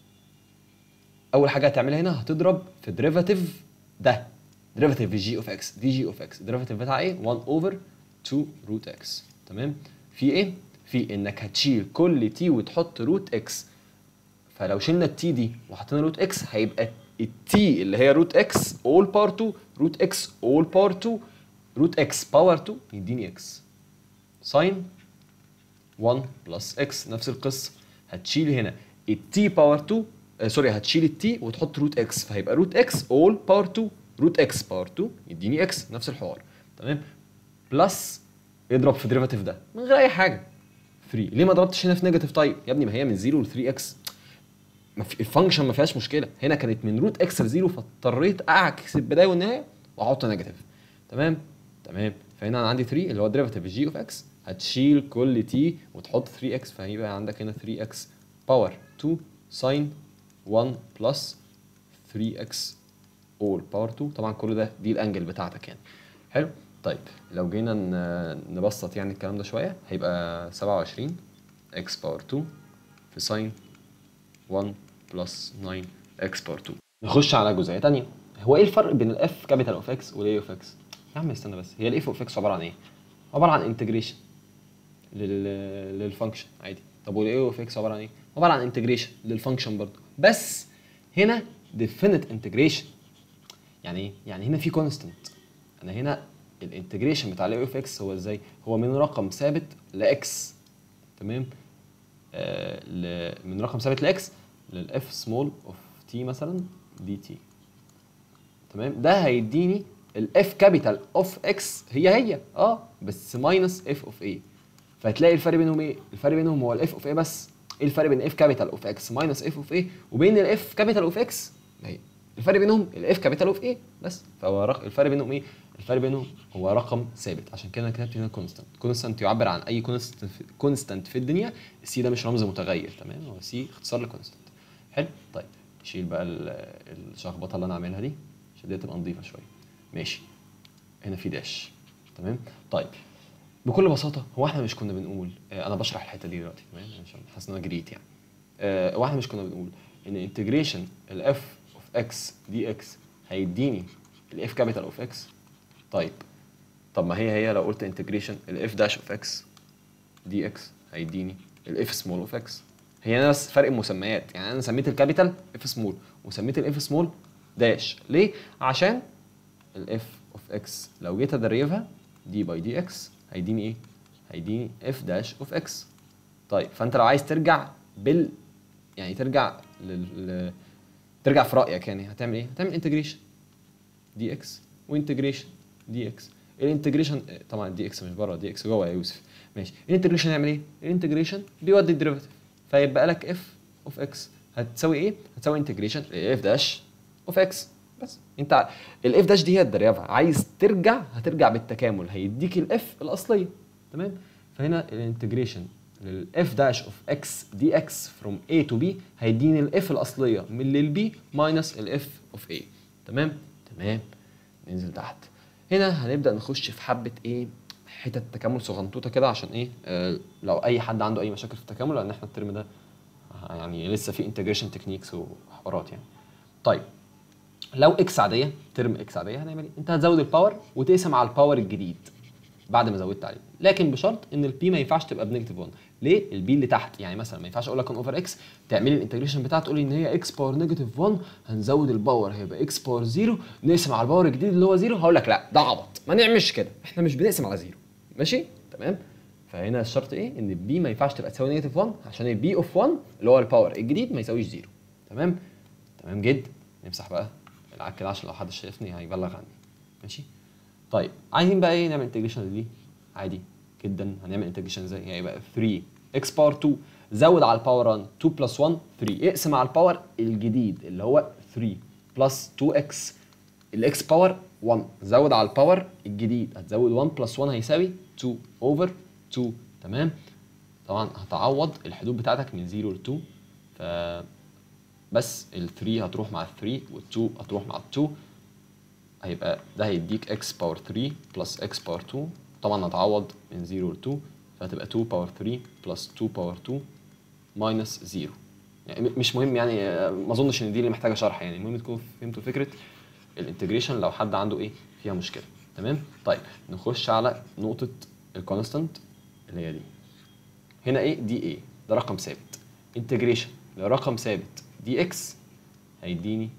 اول حاجه هتعملها هنا هتضرب في ديريفاتيف ده ديريفاتيف في جي اوف اكس دي جي اوف اكس الديريفاتيف بتاع ايه 1 اوفر 2 روت اكس تمام في ايه في انك هتشيل كل تي وتحط روت اكس فلو شلنا التي دي وحطينا روت اكس هيبقى التي اللي هي روت اكس اول باور 2 روت اكس اول باور 2 روت اكس باور 2 يديني اكس ساين 1 بلس اكس نفس القصه هتشيل هنا التي باور 2 آه سوري هتشيل التي وتحط روت اكس فهيبقى روت اكس اول باور 2 روت اكس باور 2 يديني اكس نفس الحوار تمام بلس اضرب في ديريفاتيف ده من غير اي حاجه 3 ليه ما ضربتش هنا في نيجاتيف طيب يا ابني ما هي من 0 ل 3 اكس ما في الفانكشن ما فيهاش مشكله هنا كانت من روت اكس لزيرو فاضطريت اعكس البدايه والنهايه واحط نيجاتيف تمام تمام فهنا انا عندي 3 اللي هو ديريفاتيف جي اوف اكس هتشيل كل تي وتحط 3 اكس فهيبقى عندك هنا 3 اكس باور 2 ساين 1 بلس 3 اكس اول باور 2 طبعا كل ده دي الانجل بتاعتك يعني حلو طيب لو جينا ن- نبسط يعني الكلام ده شويه هيبقى 27 اكس باور 2 في ساين 1 بلس 9 اكس باور 2 نخش على جزئيه تانية هو ايه الفرق بين الاف كابيتال اوف اكس والاي اوف اكس يا عم استنى بس هي الاف اوف اكس عباره عن ايه عباره عن انتجريشن لل للفانكشن عادي طب والاي اوف اكس عباره عن ايه عباره عن انتجريشن للفانكشن برضه بس هنا ديفينيت انتجريشن يعني ايه يعني هنا في كونستنت انا هنا الانتجريشن بتاع الاي اوف اكس هو ازاي هو من رقم ثابت لاكس تمام آه ل... من رقم ثابت لاكس للاف سمول اوف تي مثلا دي تي تمام ده هيديني الاف كابيتال اوف اكس هي هي اه بس ماينس اف اوف اي فهتلاقي الفرق بينهم ايه الفرق بينهم هو الاف اوف اي بس ايه الفرق بين اف كابيتال اوف اكس ماينس اف اوف اي وبين الاف كابيتال اوف اكس هي الفرق بينهم الاف كابيتال اوف ايه بس فهو رق... الفرق بينهم ايه الفرق بينهم هو رقم ثابت عشان كده انا كتبت هنا كونستانت كونستانت يعبر عن اي كونستانت في... كونستانت في الدنيا السي ده مش رمز متغير تمام هو سي اختصار لكونستانت حلو طيب نشيل بقى ال- الشخبطه اللي انا عاملها دي عشان دي تبقى نظيفه شويه ماشي هنا في داش تمام طيب بكل بساطه هو احنا مش كنا بنقول آه، انا بشرح الحته دي دلوقتي تمام عشان حاسس ان انا جريت يعني آه، هو احنا مش كنا بنقول ان انتجريشن الاف اوف اكس دي اكس هيديني الاف كابيتال اوف اكس طيب طب ما هي هي لو قلت انتجريشن الاف داش اوف اكس دي اكس هيديني الاف سمول اوف اكس هي انا بس فرق مسميات يعني انا سميت الكابيتال اف سمول وسميت الاف سمول داش ليه عشان الاف اوف اكس لو جيت ادريفها دي باي دي اكس هيديني ايه هيديني اف داش اوف اكس طيب فانت لو عايز ترجع بال يعني ترجع لل... ترجع في رايك يعني هتعمل ايه هتعمل انتجريشن دي اكس وانتجريشن دي اكس الانتجريشن طبعا دي اكس مش بره دي اكس جوه يا يوسف ماشي الانتجريشن يعمل ايه الانتجريشن بيودي الديريفاتيف فيبقى لك اف اوف اكس هتساوي ايه هتساوي انتجريشن اف داش اوف اكس بس انت الاف داش دي هي الدريافه عايز ترجع هترجع بالتكامل هيديك الاف الاصليه تمام فهنا الانتجريشن للاف داش اوف اكس دي اكس فروم A تو B هيديني الاف الاصليه من للبي ماينس الاف اوف A تمام تمام ننزل تحت هنا هنبدا نخش في حبه ايه حتت تكامل صغنطوطه كده عشان ايه آه لو اي حد عنده اي مشاكل في التكامل لان احنا الترم ده آه، يعني لسه في انتجريشن تكنيكس وحوارات يعني طيب لو اكس عاديه ترم اكس عاديه هنعمل ايه انت هتزود الباور وتقسم على الباور الجديد بعد ما زودت عليه لكن بشرط ان البي ما ينفعش تبقى بنيجاتيف 1 ليه البي اللي تحت يعني مثلا ما ينفعش اقول لك 1 اوفر اكس تعملي الانتجريشن بتاعها تقولي ان هي اكس باور نيجاتيف 1 هنزود الباور هيبقى اكس باور 0 نقسم على الباور الجديد اللي هو 0 هقول لك لا ده عبط ما نعملش كده احنا مش بنقسم على 0 ماشي تمام فهنا الشرط ايه ان البي ما ينفعش تبقى تساوي نيجاتيف 1 عشان البي اوف 1 اللي هو الباور الجديد ما يساويش 0 تمام تمام جدا نمسح بقى العك كده عشان لو حد شايفني هيبلغ عني ماشي طيب عايزين بقى ايه نعمل انتجريشن دي عادي جدا هنعمل انتجريشن ازاي يعني يبقى 3 اكس باور 2 زود على الباور 1 2 بلس 1 3 اقسم على الباور الجديد اللي هو 3 بلس 2 اكس الاكس باور 1 زود على الباور الجديد هتزود 1 بلس 1 هيساوي 2 اوفر 2 تمام طبعا هتعوض الحدود بتاعتك من 0 ل 2 ف بس ال 3 هتروح مع ال 3 وال 2 هتروح مع ال 2 هيبقى ده هيديك x باور 3 بلس x باور 2 طبعا هتعوض من 0 ل 2 فهتبقى 2 باور 3 بلس 2 باور 2 ماينس 0 يعني م- مش مهم يعني آه، ما اظنش ان دي اللي محتاجه شرح يعني المهم تكونوا فهمتوا فكره الانتجريشن لو حد عنده ايه فيها مشكله تمام طيب نخش على نقطه الكونستانت اللي هي دي هنا ايه دي ايه ده رقم ثابت انتجريشن لرقم ثابت دي اكس هيديني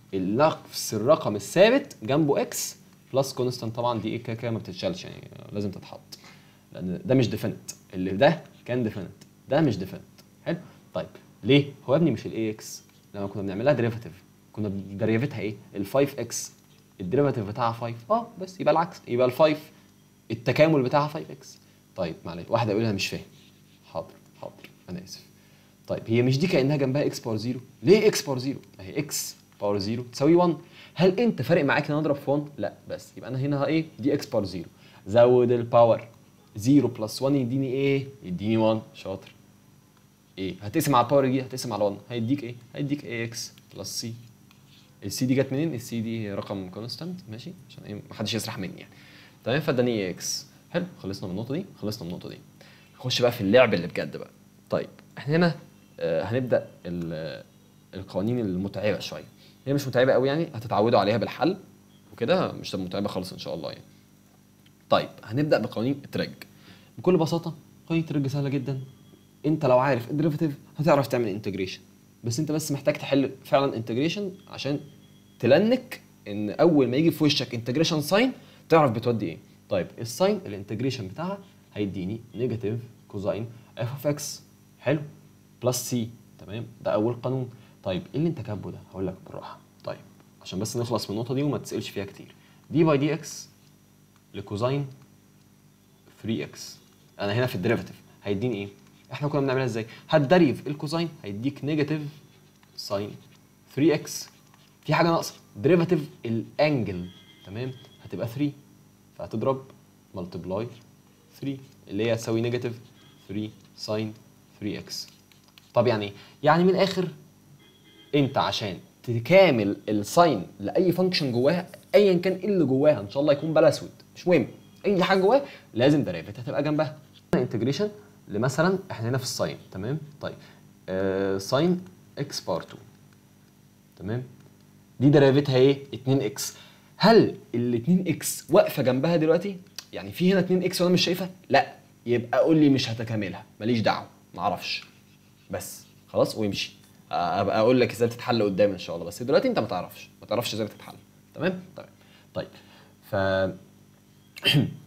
نفس الرقم الثابت جنبه اكس بلس كونستانت طبعا دي ايه كده كده ما بتتشالش يعني لازم تتحط لان ده مش ديفينت اللي ده كان ديفينت ده مش ديفينت حلو طيب ليه هو يا ابني مش الاي اكس لما كنا بنعملها ديريفاتيف كنا ديريفيتها ايه ال 5 اكس الديريفاتيف بتاعها 5 اه بس يبقى العكس يبقى ال 5 التكامل بتاعها 5 اكس طيب معلش واحد يقول انا مش فاهم حاضر حاضر انا اسف طيب هي مش دي كانها جنبها اكس باور 0 ليه اكس باور 0 ما هي اكس باور 0 تساوي 1 هل انت فارق معاك ان انا اضرب في 1 لا بس يبقى انا هنا ايه دي اكس باور 0 زود الباور 0 بلس 1 يديني ايه يديني 1 شاطر ايه هتقسم على الباور دي هتقسم على 1 هيديك ايه هيديك اي اكس بلس سي السي دي جت منين السي دي رقم كونستانت ماشي عشان ايه محدش يسرح مني يعني تمام فاداني اي اكس حلو خلصنا من النقطه دي خلصنا من النقطه دي نخش بقى في اللعب اللي بجد بقى طيب احنا هنا آه، هنبدا ال- القوانين المتعبه شويه هي مش متعبه قوي يعني هتتعودوا عليها بالحل وكده مش هتبقى متعبه خالص ان شاء الله يعني طيب هنبدا بقوانين الترج بكل بساطه قوانين الترج سهله جدا انت لو عارف الديريفاتيف هتعرف تعمل انتجريشن بس انت بس محتاج تحل فعلا انتجريشن عشان تلنك ان اول ما يجي في وشك انتجريشن ساين تعرف بتودي ايه طيب الساين الانتجريشن بتاعها هيديني نيجاتيف كوزاين اف اوف اكس حلو بلس سي تمام ده اول قانون طيب ايه اللي انت كاتبه ده هقول لك بالراحه طيب عشان بس نخلص من النقطه دي وما تسالش فيها كتير دي باي دي اكس لكوزاين 3 اكس انا هنا في الديريفاتيف هيديني ايه احنا كنا بنعملها ازاي هتدريف الكوزاين هيديك نيجاتيف ساين 3 اكس في حاجه ناقصه ديريفاتيف الانجل تمام هتبقى 3 فهتضرب ملتبلاي 3 اللي هي تساوي نيجاتيف 3 ساين 3 اكس طب يعني ايه يعني من الاخر انت عشان تكامل الساين لاي فانكشن جواها ايا كان ايه اللي جواها ان شاء الله يكون بلا اسود مش مهم اي حاجه جواها لازم ديريفيت هتبقى جنبها انتجريشن لمثلا احنا هنا في الساين تمام طيب آه ساين اكس بار 2 تمام دي ديريفيتها ايه 2 اكس هل ال 2 اكس واقفه جنبها دلوقتي يعني في هنا 2 اكس وانا مش شايفها لا يبقى قول لي مش هتكاملها ماليش دعوه معرفش بس خلاص ويمشي ابقى اقول لك ازاي بتتحل قدام ان شاء الله بس دلوقتي انت ما تعرفش ما تعرفش ازاي بتتحل تمام تمام طيب ف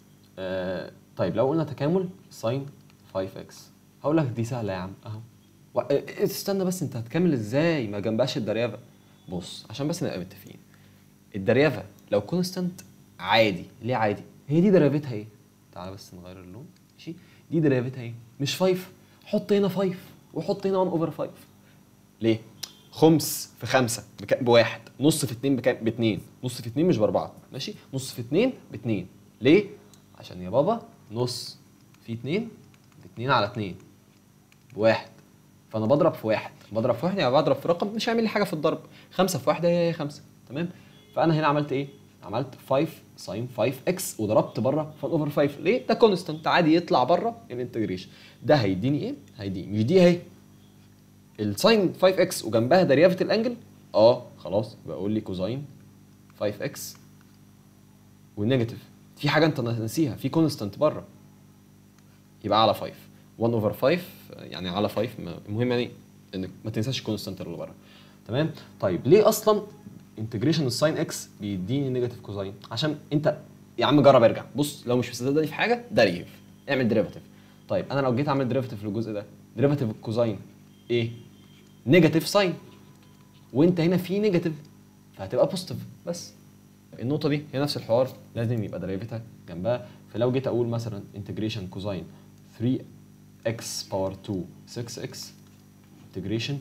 آه، طيب لو قلنا تكامل ساين 5 اكس هقول لك دي سهله يا عم اهو و... إيه، استنى بس انت هتكمل ازاي ما جنبهاش الدريافه بص عشان بس نبقى متفقين الدريافه لو كونستانت عادي ليه عادي هي دي دريافتها ايه تعالى بس نغير اللون ماشي دي دريافتها ايه مش 5 حط هنا 5 وحط هنا 1 اوفر 5 ليه خمس في خمسة بك... بواحد نص في اتنين بكام باتنين نص في اتنين مش باربعة ماشي نص في اتنين باتنين ليه عشان يا بابا نص في اتنين باتنين على اتنين بواحد فانا بضرب في واحد بضرب في واحد يعني بضرب في رقم مش هيعمل لي حاجه في الضرب خمسة في واحده هي هي خمسة تمام فانا هنا عملت ايه عملت 5 ساين 5 اكس وضربت بره 1 اوفر 5 ليه ده كونستانت عادي يطلع بره الانتجريشن ده هيديني ايه هيديني مش دي اهي الساين 5 اكس وجنبها دريافه الانجل اه خلاص بقول لي كوزاين 5 اكس والنيجاتيف في حاجه انت ناسيها في كونستانت بره يبقى على 5 1 اوفر 5 يعني على 5 ما- المهم يعني انك ما تنساش الكونستانت اللي بره تمام طيب ليه اصلا انتجريشن الساين اكس بيديني نيجاتيف كوزاين عشان انت يا عم جرب ارجع بص لو مش مصدقني في حاجه دريف اعمل ديريفاتيف طيب انا لو جيت اعمل ديريفاتيف للجزء ده ديريفاتيف الكوزاين ايه نيجاتيف ساين وانت هنا في نيجاتيف فهتبقى بوزيتيف بس النقطه دي هي نفس الحوار لازم يبقى درايفتها جنبها فلو جيت اقول مثلا انتجريشن كوزاين 3 اكس باور 2 6 اكس انتجريشن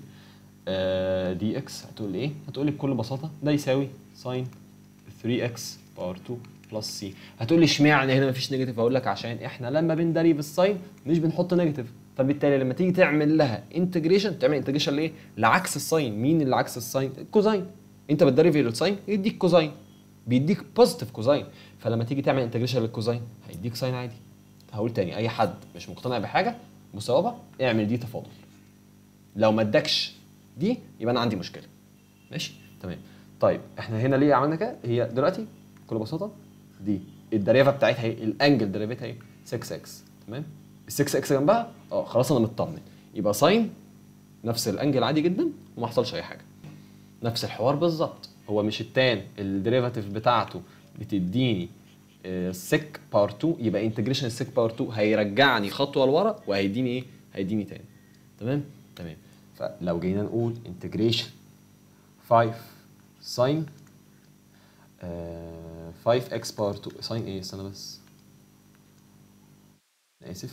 دي اكس هتقول ايه هتقول لي بكل بساطه ده يساوي ساين 3 اكس باور 2 بلس سي هتقول لي اشمعنى هنا مفيش نيجاتيف اقول لك عشان احنا لما بندري بالساين مش بنحط نيجاتيف فبالتالي لما تيجي تعمل لها انتجريشن تعمل انتجريشن لايه لعكس الساين مين اللي عكس الساين الكوزاين انت بتدري في الساين يديك كوزاين بيديك بوزيتيف كوزاين فلما تيجي تعمل انتجريشن للكوزاين هيديك ساين عادي هقول تاني اي حد مش مقتنع بحاجه مساواه اعمل دي تفاضل لو ما ادكش دي يبقى انا عندي مشكله ماشي تمام طيب احنا هنا ليه عملنا كده هي دلوقتي بكل بساطه دي الدريفه بتاعتها ايه الانجل دريفتها ايه 6 اكس تمام ال 6 اكس جنبها اه خلاص انا مطمن يبقى ساين نفس الانجل عادي جدا وما حصلش اي حاجه نفس الحوار بالظبط هو مش التان الديريفاتيف بتاعته بتديني سيك باور 2 يبقى انتجريشن السيك باور 2 هيرجعني خطوه لورا وهيديني ايه هيديني تاني تمام تمام فلو جينا نقول انتجريشن 5 ساين 5 اكس باور 2 ساين ايه استنى بس أنا اسف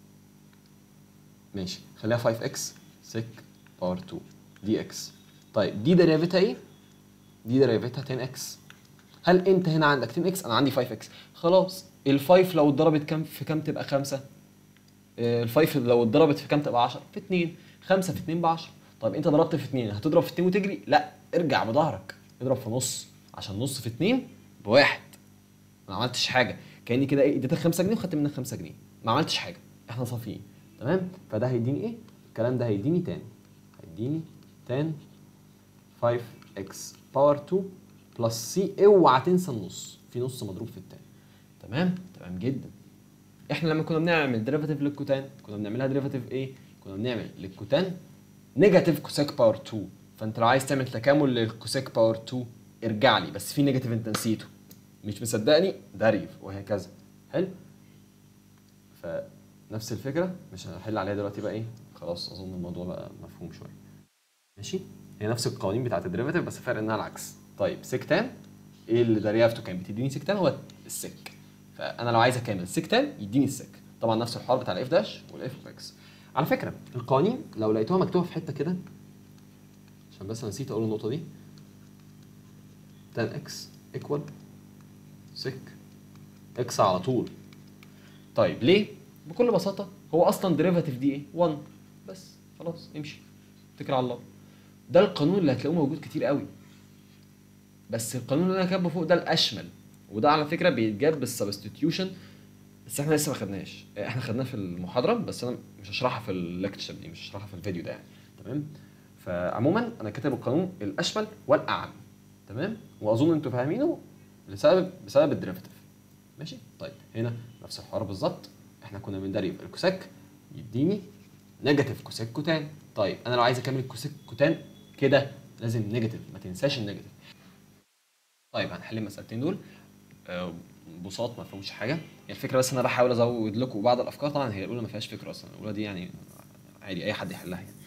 ماشي خليها 5 اكس سيك باور 2 دي اكس طيب دي ديريفيتها ايه دي ديريفيتها 10 اكس هل انت هنا عندك 10 اكس انا عندي 5 اكس خلاص ال5 لو اتضربت كام في كام تبقى 5 ال5 لو اتضربت في كام تبقى 10 في 2 5 في 2 ب 10 طيب انت ضربت في 2 هتضرب في 2 وتجري لا ارجع بظهرك اضرب في نص عشان نص في 2 بواحد ما عملتش حاجه كاني كده ايه اديتك 5 جنيه وخدت منك 5 جنيه ما عملتش حاجه احنا صافيين تمام فده هيديني ايه الكلام ده هيديني تان هيديني تان 5 اكس باور 2 بلس سي اوعى تنسى النص في نص مضروب في التان تمام تمام جدا احنا لما كنا بنعمل ديريفاتيف للكوتان كنا بنعملها ديريفاتيف ايه كنا بنعمل للكوتان نيجاتيف كوسيك باور 2 فانت لو عايز تعمل تكامل للكوسيك باور 2 ارجع لي بس في نيجاتيف انت نسيته مش مصدقني ده ريف وهكذا حلو فنفس الفكره مش هنحل عليها دلوقتي بقى ايه خلاص اظن الموضوع بقى مفهوم شويه ماشي هي نفس القوانين بتاعت الديريفاتيف بس فرق انها العكس طيب سيكتان ايه اللي دريافته كان بتديني سيكتان هو السك فانا لو عايز اكمل سيكتان يديني السك طبعا نفس الحوار بتاع الاف داش والاف اوف اكس على فكره القوانين لو لقيتوها مكتوبه في حته كده عشان بس انا نسيت اقول النقطه دي tan x equal sec x على طول طيب ليه بكل بساطه هو اصلا ديريفاتيف دي ايه 1 بس خلاص امشي اتكل على الله ده القانون اللي هتلاقوه موجود كتير قوي بس القانون اللي انا كاتبه فوق ده الاشمل وده على فكره بيتجاب بالسبستيتيوشن بس احنا لسه ما خدناش احنا خدناه في المحاضره بس انا مش هشرحها في الليكتشر دي مش هشرحها في الفيديو ده يعني تمام فعموما انا كاتب القانون الاشمل والاعم تمام واظن انتوا فاهمينه لسبب بسبب الديريفاتيف ماشي طيب هنا نفس الحوار بالظبط احنا كنا بندرب الكوسيك يديني نيجاتيف كوسيك كوتان طيب انا لو عايز اكمل الكوسيك كوتان كده لازم نيجاتيف ما تنساش النيجاتيف طيب هنحل المسألتين دول آه، بساط ما فيهمش حاجه يعني الفكره بس ان انا بحاول ازود لكم بعض الافكار طبعا هي الاولى ما فيهاش فكره اصلا الاولى دي يعني عادي اي حد يحلها يعني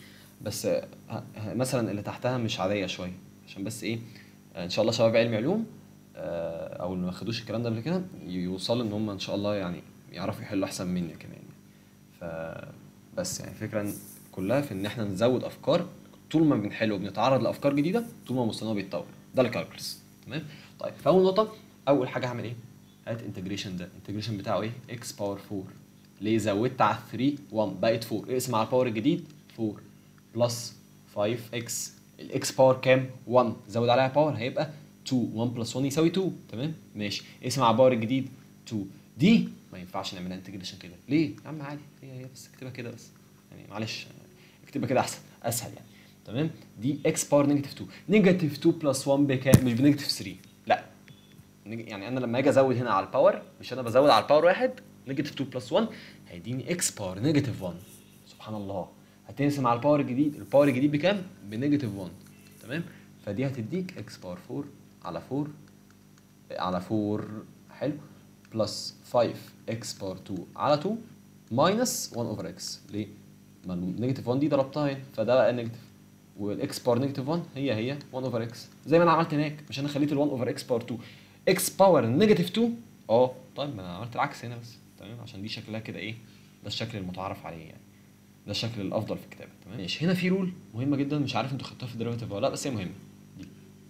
بس ه- ه- مثلا اللي تحتها مش عاديه شويه عشان بس ايه ان شاء الله شباب علم علوم آه، او اللي ما خدوش الكلام ده قبل كده يوصلوا ان هم ان شاء الله يعني يعرفوا يحلوا احسن مني كمان يعني. ف بس يعني الفكره إن- كلها في ان احنا نزود افكار طول ما بنحل وبنتعرض لافكار جديده طول ما مستوانا بيتطور ده الكالكولس تمام طيب فاول نقطه اول حاجه هعمل ايه هات انتجريشن ده الانتجريشن بتاعه ايه اكس باور 4 ليه زودت على 3 1 بقت 4 اقسم على الباور الجديد 4 بلس 5 اكس الاكس باور كام 1 زود عليها باور هيبقى 2 1 بلس 1 يساوي 2 تمام ماشي اقسم على الباور الجديد 2 دي ما ينفعش نعملها انتجريشن كده ليه يا عم عادي هي هي بس اكتبها كده بس يعني معلش اكتبها كده احسن اسهل يعني تمام دي اكس باور نيجاتيف 2 نيجاتيف 2 بلس 1 بكام مش بنيجاتيف 3 لا نيج- يعني انا لما اجي ازود هنا على الباور مش انا بزود على الباور واحد نيجاتيف 2 بلس 1 هيديني اكس باور نيجاتيف 1 سبحان الله هتنقسم على الباور الجديد الباور الجديد بكام بنيجاتيف 1 تمام فدي هتديك اكس باور 4 على 4 على 4 حلو بلس 5 اكس باور 2 على 2 ماينس 1 اوفر اكس ليه؟ ما النيجاتيف 1 دي ضربتها هنا فده بقى نيجاتيف والاكس باور نيجاتيف 1 هي هي 1 اوفر اكس زي ما انا عملت هناك مش انا خليت ال 1 اوفر اكس باور 2 اكس باور نيجاتيف 2 اه طيب ما انا عملت العكس هنا بس تمام عشان دي شكلها كده ايه ده الشكل المتعارف عليه يعني ده الشكل الافضل في الكتابه تمام ماشي هنا في رول مهمه جدا مش عارف انتوا خدتوها في الديريفاتيف ولا لا بس هي مهمه دي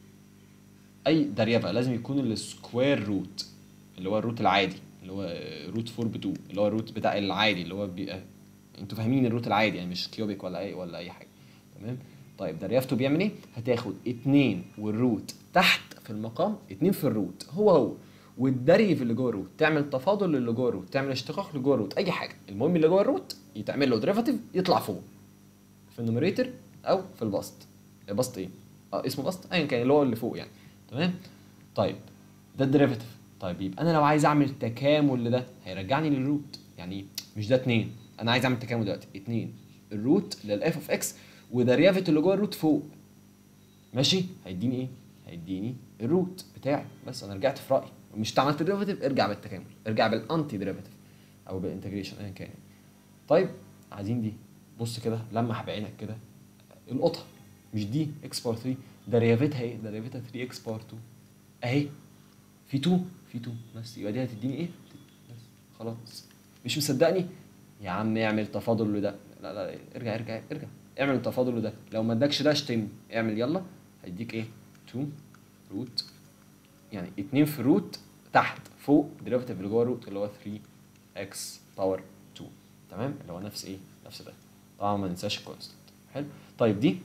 اي دريفه لازم يكون السكوير روت اللي هو الروت العادي اللي هو روت 4 ب 2 اللي هو الروت بتاع العادي اللي هو بيبقى انتوا فاهمين الروت العادي يعني مش كيوبيك ولا اي ولا اي حاجه تمام طيب دريافته بيعمل ايه هتاخد اتنين والروت تحت في المقام اتنين في الروت هو هو والدريف اللي جوه الروت تعمل تفاضل للي جوه الروت تعمل اشتقاق اللي جوه الروت اي حاجه المهم اللي جوه الروت يتعمل له ديريفاتيف يطلع فوق في النوميريتور او في البسط البسط ايه اه اسمه بسط ايا كان اللي هو اللي فوق يعني تمام طيب ده الديريفاتيف طيب يبقى انا لو عايز اعمل تكامل لده هيرجعني للروت يعني إيه؟ مش ده اتنين انا عايز اعمل تكامل دلوقتي اتنين الروت للاف اوف اكس ودريافت اللي جوه الروت فوق ماشي هيديني ايه هيديني الروت بتاعي بس انا رجعت في رايي مش عملت ديريفاتيف ارجع بالتكامل ارجع بالانتي ديريفاتيف او بالانتجريشن ايا كان طيب عايزين دي بص كده لمح بعينك كده القطها مش دي اكس باور 3 دريافتها ايه دريافتها 3 اكس باور 2 اهي في 2 في 2 بس يبقى دي هتديني ايه بس خلاص مش مصدقني يا عم اعمل تفاضل لده لا لا ارجع ارجع ارجع اعمل التفاضل لده لو ما ادكش ده اشتمني اعمل يلا هيديك ايه 2 روت يعني 2 في روت تحت فوق ديريفاتيف اللي جوه الروت اللي هو 3 اكس باور 2 تمام اللي هو نفس ايه نفس ده طبعا ما ننساش الكونستنت حلو طيب دي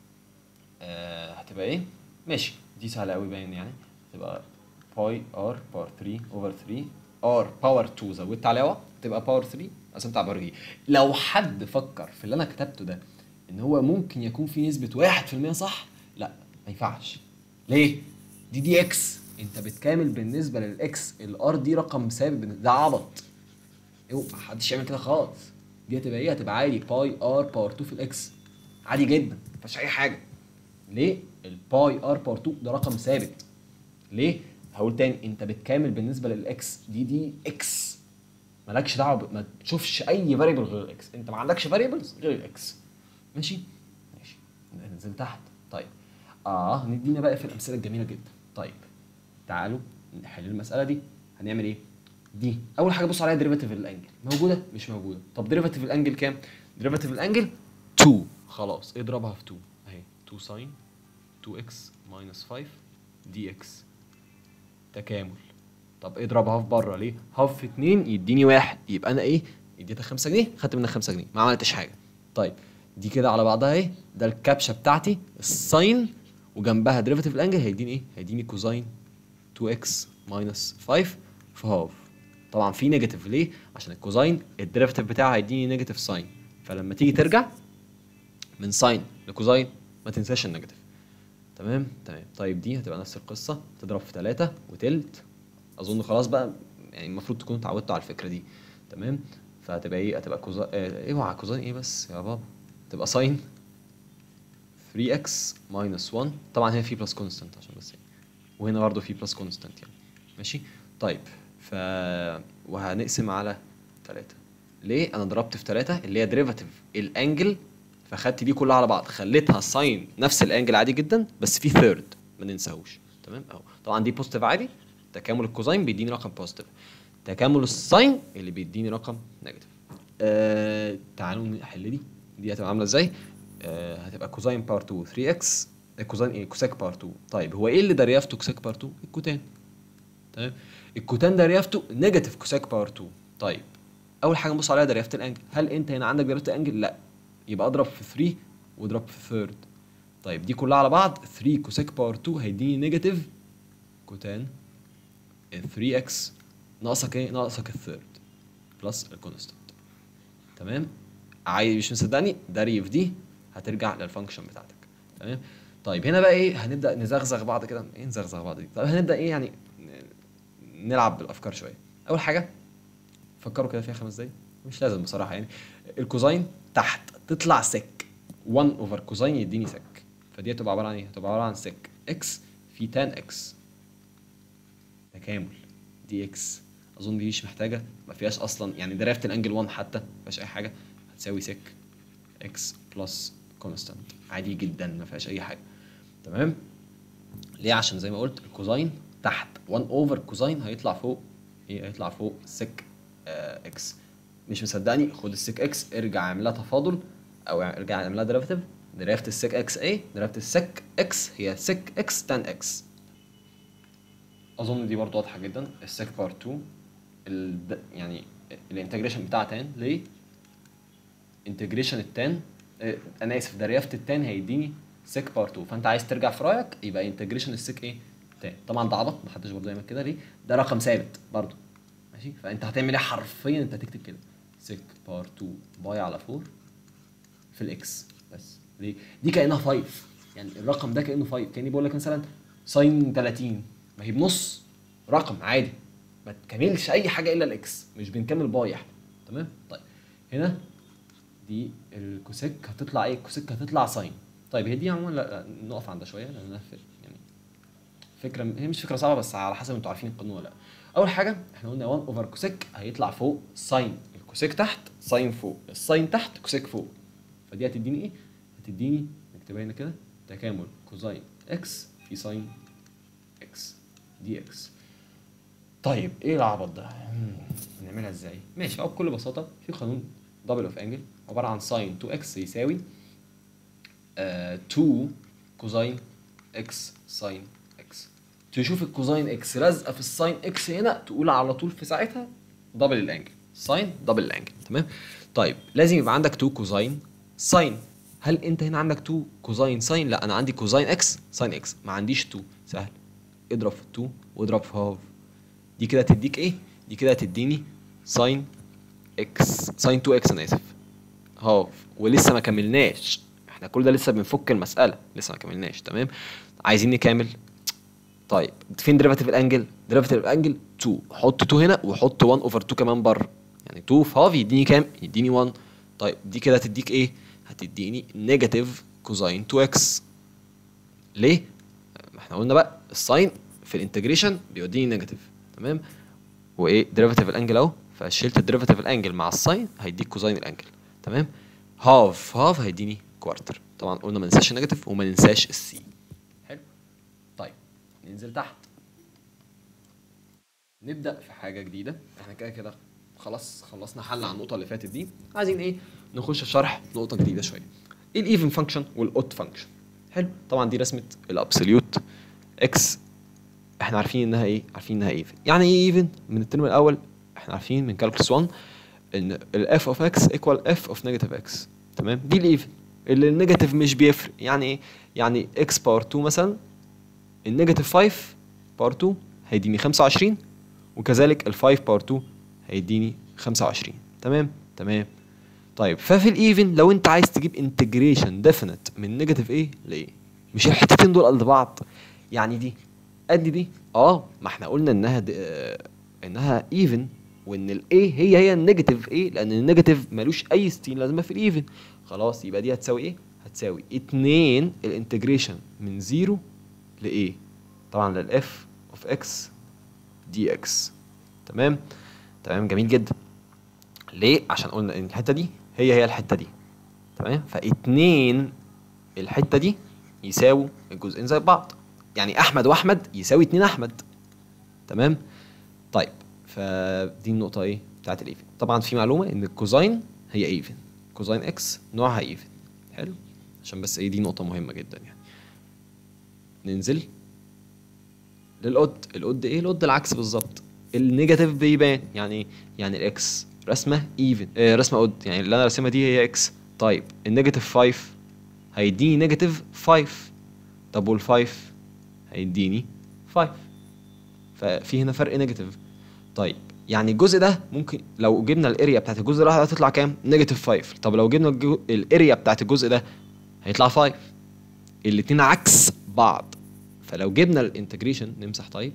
آه هتبقى ايه ماشي دي سهله قوي باين يعني هتبقى باي ار باور 3 اوفر 3 ار باور 2 زودت عليها واحد تبقى باور 3 قسمت على باور دي لو حد فكر في اللي انا كتبته ده ان هو ممكن يكون في نسبه 1% صح لا ما ينفعش ليه دي دي اكس انت بتكامل بالنسبه للاكس الار دي رقم ثابت بالنسبة- ده عبط ايوه محدش يعمل كده خالص دي هتبقى ايه هتبقى عادي باي ار باور 2 في الاكس عادي جدا مفيهاش اي حاجه ليه الباي ار باور 2 ده رقم ثابت ليه هقول تاني انت بتكامل بالنسبه للاكس دي دي اكس مالكش دعوه ب- ما تشوفش اي فاريبل غير الاكس انت ما عندكش فاريبلز غير الاكس ماشي ماشي ننزل تحت طيب اه ندينا بقى في الامثله الجميله جدا طيب تعالوا نحل المساله دي هنعمل ايه دي اول حاجه بص عليها ديريفاتيف الانجل موجوده مش موجوده طب ديريفاتيف الانجل كام ديريفاتيف الانجل 2 خلاص اضربها في 2 اهي 2 ساين 2 اكس ماينس 5 دي اكس تكامل طب اضربها في بره ليه هاف في 2 يديني واحد يبقى انا ايه اديتها 5 جنيه خدت منها 5 جنيه ما عملتش حاجه طيب دي كده على بعضها ايه ده الكابشه بتاعتي الساين وجنبها ديريفاتيف الانجل هيديني ايه هيديني كوزاين 2x ماينس 5 في هاف طبعا في نيجاتيف ليه عشان الكوزاين الديريفاتيف بتاعه هيديني نيجاتيف ساين فلما تيجي ترجع من ساين لكوزاين ما تنساش النيجاتيف تمام تمام طيب دي هتبقى نفس القصه تضرب في 3 وتلت اظن خلاص بقى يعني المفروض تكونوا اتعودتوا على الفكره دي تمام فهتبقى ايه هتبقى كوزاين آه اوعى كوزاين ايه بس يا بابا تبقى ساين 3x ماينس 1 طبعا هنا في بلس كونستانت عشان بس إيه. وهنا برضه في بلس كونستانت يعني ماشي طيب ف وهنقسم على 3 ليه انا ضربت في 3 اللي هي ديريفاتيف الانجل فخدت دي كلها على بعض خليتها ساين نفس الانجل عادي جدا بس في ثيرد ما ننساهوش تمام اهو طبعا دي بوزيتيف عادي تكامل الكوزاين بيديني رقم بوزيتيف تكامل الساين اللي بيديني رقم نيجاتيف آه تعالوا نحل دي دي هتبقى عامله ازاي آه هتبقى كوزاين باور 2 3 اكس كوزاين ايه كوساك باور 2 طيب هو ايه اللي دريافته كوساك باور 2 الكوتان تمام الكوتان دريافته نيجاتيف كوساك باور 2 طيب اول حاجه نبص عليها دريافه الانجل هل انت هنا عندك دريافه الانجل لا يبقى اضرب في 3 واضرب في ثيرد طيب دي كلها على بعض 3 كوساك باور 2 هيديني نيجاتيف كوتان 3 اكس ناقصك ايه ناقصك الثيرد بلس الكونستانت تمام عايز مش مصدقني دريف دي هترجع للفانكشن بتاعتك تمام طيب هنا بقى ايه هنبدا نزغزغ بعض كده ايه نزغزغ بعض دي طيب هنبدا ايه يعني ن- نلعب بالافكار شويه اول حاجه فكروا كده فيها خمس دقايق مش لازم بصراحه يعني الكوزاين تحت تطلع سك 1 اوفر كوزاين يديني سك فدي هتبقى عباره عن ايه هتبقى عباره عن سك اكس في تان اكس تكامل دي اكس اظن دي مش محتاجه ما فيهاش اصلا يعني درافت الانجل 1 حتى ما فيهاش اي حاجه هتساوي سك اكس بلس كونستانت عادي جدا ما فيهاش اي حاجه تمام ليه عشان زي ما قلت الكوزاين تحت 1 اوفر كوزاين هيطلع فوق ايه هيطلع فوق سك آه اكس مش مصدقني خد السك اكس ارجع اعملها تفاضل او ارجع اعملها ديريفيتيف درافت السك اكس ايه درافت السك اكس هي سك اكس تان اكس اظن دي برضو واضحه جدا السك بار 2 ال يعني الانتجريشن بتاع تان ليه انتجريشن التان آه، انا اسف دريافه التان هيديني سك بار 2 فانت عايز ترجع في رايك يبقى انتجريشن السك ايه تان طبعا ده عبط محدش برضه يعمل كده ليه ده رقم ثابت برضه ماشي فانت هتعمل ايه حرفيا انت هتكتب كده سك بار 2 باي على 4 في الاكس بس ليه دي كانها 5 يعني الرقم ده كانه 5 كاني بقول لك مثلا ساين 30 ما هي بنص رقم عادي ما تكملش اي حاجه الا الاكس مش بنكمل باي احنا تمام طيب هنا دي الكوسيك هتطلع ايه الكوسيك هتطلع ساين طيب هي دي عموما لا لا، نقف عندها شويه لان أنا في يعني فكره هي مش فكره صعبه بس على حسب انتوا عارفين القانون ولا لا اول حاجه احنا قلنا 1 اوفر كوسيك هيطلع فوق ساين الكوسيك تحت ساين فوق الساين تحت كوسيك فوق فدي هتديني ايه هتديني نكتبها هنا كده تكامل كوزاين اكس في ساين اكس دي اكس طيب ايه العبط ده مم، هنعملها ازاي ماشي او بكل بساطه في قانون دبل اوف انجل عباره عن ساين 2 اكس يساوي آه 2 كوزاين اكس ساين اكس تشوف الكوزاين اكس لازقه في الساين اكس هنا تقول على طول في ساعتها دبل الانجل ساين دبل الانجل تمام طيب لازم يبقى عندك 2 كوزاين ساين هل انت هنا عندك 2 كوزاين ساين لا انا عندي كوزاين اكس ساين اكس ما عنديش 2 سهل اضرب في 2 واضرب في هاف دي كده تديك ايه دي كده تديني ساين اكس ساين 2 اكس انا اسف هاف ولسه ما كملناش احنا كل ده لسه بنفك المساله لسه ما كملناش تمام عايزين نكمل طيب فين ديريفاتيف الانجل ديريفاتيف الانجل 2 حط 2 هنا وحط 1 اوفر 2 كمان بره يعني 2 في هاف يديني كام يديني 1 طيب دي كده هتديك ايه هتديني نيجاتيف كوزاين 2 اكس ليه ما احنا قلنا بقى الساين في الانتجريشن بيوديني نيجاتيف تمام وايه ديريفاتيف الانجل اهو فشلت الديريفاتيف الانجل مع الساين هيديك كوزاين الانجل تمام هاف هاف هيديني كوارتر طبعا قلنا ما ننساش النيجاتيف وما ننساش السي حلو طيب ننزل تحت نبدا في حاجه جديده احنا كده كده خلاص خلصنا حل على النقطه اللي فاتت دي عايزين ايه نخش في شرح نقطه جديده شويه ايه الايفن فانكشن والاوت فانكشن حلو طبعا دي رسمه الابسوليوت اكس احنا عارفين انها ايه عارفين انها ايفن يعني ايه ايفن من الترم الاول احنا عارفين من كالكولس 1 ان الاف اوف اكس ايكوال اف اوف نيجاتيف اكس تمام دي الايفن اللي النيجاتيف مش بيفرق يعني ايه يعني اكس باور 2 مثلا النيجاتيف 5 باور 2 هيديني 25 وكذلك ال 5 باور 2 هيديني 25 تمام تمام طيب ففي الايفن لو انت عايز تجيب انتجريشن ديفينيت من نيجاتيف ايه لايه مش الحتتين دول قد بعض يعني دي قد دي اه ما احنا قلنا انها د... آه، انها ايفن وان الايه هي هي النيجاتيف ايه لان النيجاتيف ملوش اي ستين لازمه في الايفن خلاص يبقى دي هتساوي ايه هتساوي 2 الانتجريشن من 0 لايه طبعا للاف اوف اكس دي اكس تمام تمام جميل جدا ليه عشان قلنا ان الحته دي هي هي الحته دي تمام فاتنين الحته دي يساووا الجزئين زي بعض يعني احمد واحمد يساوي اتنين احمد تمام طيب فدي النقطه ايه بتاعت الايفن طبعا في معلومه ان الكوزاين هي ايفن كوزاين اكس نوعها ايفن حلو عشان بس ايه دي نقطه مهمه جدا يعني ننزل للاود الاود ايه الاود العكس بالظبط النيجاتيف بيبان يعني يعني الاكس رسمه ايفن آه رسمه اود يعني اللي انا راسمها دي هي اكس طيب النيجاتيف 5 هيديني نيجاتيف 5 طب وال5 هيديني 5 ففي هنا فرق نيجاتيف طيب يعني الجزء ده ممكن لو جبنا الاريا بتاعت الجزء ده هتطلع كام نيجاتيف 5 طب لو جبنا الجو... الاريا بتاعت الجزء ده هيطلع 5 الاتنين عكس بعض فلو جبنا الانتجريشن نمسح طيب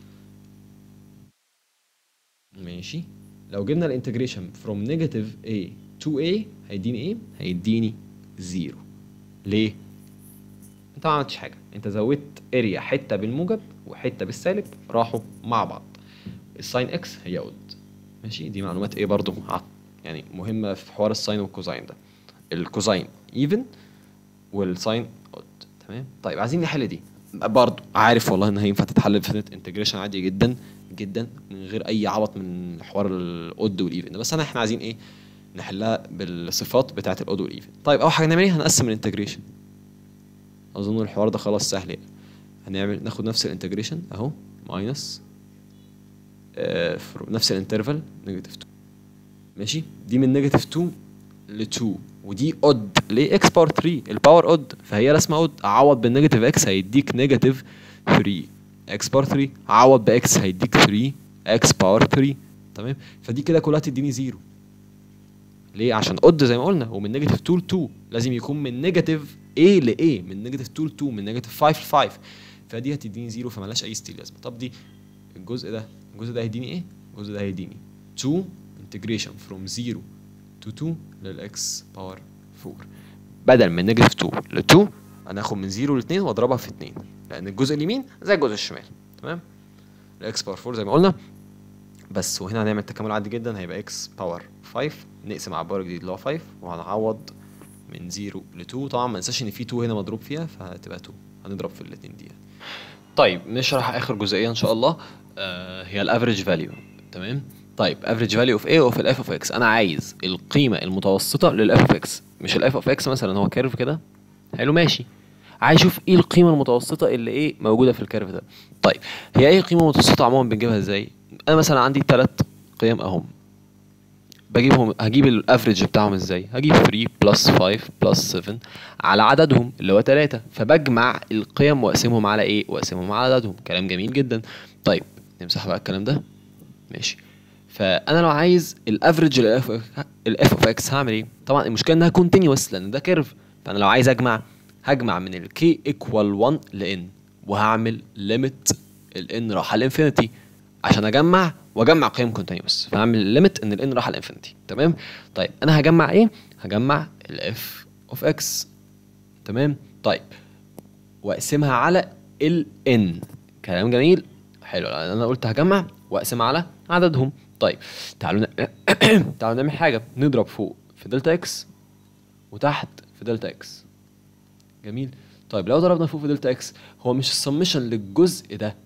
ماشي لو جبنا الانتجريشن from negative a to a هيديني ايه هيديني زيرو ليه انت ما عملتش حاجه انت زودت اريا حته بالموجب وحته بالسالب راحوا مع بعض الساين اكس هي اود ماشي دي معلومات ايه برضو ع- يعني مهمه في حوار الساين والكوزاين ده الكوزاين ايفن والساين اود تمام طيب عايزين نحل دي برضو عارف والله ان هي ينفع تتحل بفنت انتجريشن عادي جدا جدا من غير اي عبط من حوار الاود والايفن ده بس انا احنا عايزين ايه نحلها بالصفات بتاعه الاود والايفن طيب اول حاجه نعمل ايه هنقسم الانتجريشن اظن الحوار ده خلاص سهل يعني هنعمل ناخد نفس الانتجريشن اهو ماينس آه فر- نفس الانترفال نيجاتيف 2 ماشي دي من نيجاتيف 2 ل 2 ودي اود ليه اكس باور 3 الباور اود فهي رسمه اود اعوض بالنيجاتيف اكس هيديك نيجاتيف 3 اكس باور 3 عوض باكس هيديك 3 اكس باور 3 تمام فدي كده كلها تديني زيرو ليه عشان اود زي ما قلنا ومن نيجاتيف 2 ل 2 لازم يكون من نيجاتيف A ل A من نيجاتيف 2 ل 2 من نيجاتيف 5 ل 5 فدي هتديني زيرو فمالهاش اي ستيل لازمه طب دي الجزء ده الجزء ده هيديني ايه الجزء ده هيديني 2 integration from 0 to 2 للاكس باور 4 بدل من نيجاتيف 2 ل 2 انا هاخد من 0 ل 2 واضربها في 2 لان الجزء اليمين زي الجزء الشمال تمام الاكس باور 4 زي ما قلنا بس وهنا هنعمل تكامل عادي جدا هيبقى اكس باور 5 نقسم على الباور الجديد اللي هو 5 وهنعوض من 0 ل 2 طبعا ما ننساش ان في 2 هنا مضروب فيها فهتبقى 2 هنضرب في الاثنين دي يعني. طيب نشرح اخر جزئيه ان شاء الله آه هي الافريج فاليو تمام طيب افريج فاليو اوف ايه اوف الاف اوف اكس انا عايز القيمه المتوسطه للاف اوف اكس مش الاف اوف اكس مثلا هو كيرف كده حلو ماشي عايز اشوف ايه القيمه المتوسطه اللي ايه موجوده في الكيرف ده طيب هي اي قيمه متوسطه عموما بنجيبها ازاي انا مثلا عندي ثلاث قيم اهم بجيبهم هجيب الافريج بتاعهم ازاي هجيب 3 بلس 5 بلس 7 على عددهم اللي هو 3 فبجمع القيم واقسمهم على ايه واقسمهم على عددهم كلام جميل جدا طيب نمسح بقى الكلام ده ماشي فانا لو عايز الافريج الاف الاف اوف اكس هعمل ايه طبعا المشكله انها كونتينوس لان ده كيرف فانا لو عايز اجمع هجمع من الكي ايكوال 1 لان وهعمل ليميت الان راح لانفينيتي عشان اجمع واجمع قيم كونتينوس فهعمل ليميت ان الان راح لانفينيتي تمام طيب انا هجمع ايه هجمع الاف اوف اكس تمام طيب واقسمها على ال n كلام جميل حلو لأن انا قلت هجمع واقسمها على عددهم طيب تعالوا ن... تعالوا نعمل حاجه نضرب فوق في دلتا اكس وتحت في دلتا اكس جميل طيب لو ضربنا فوق في دلتا اكس هو مش السمشن للجزء ده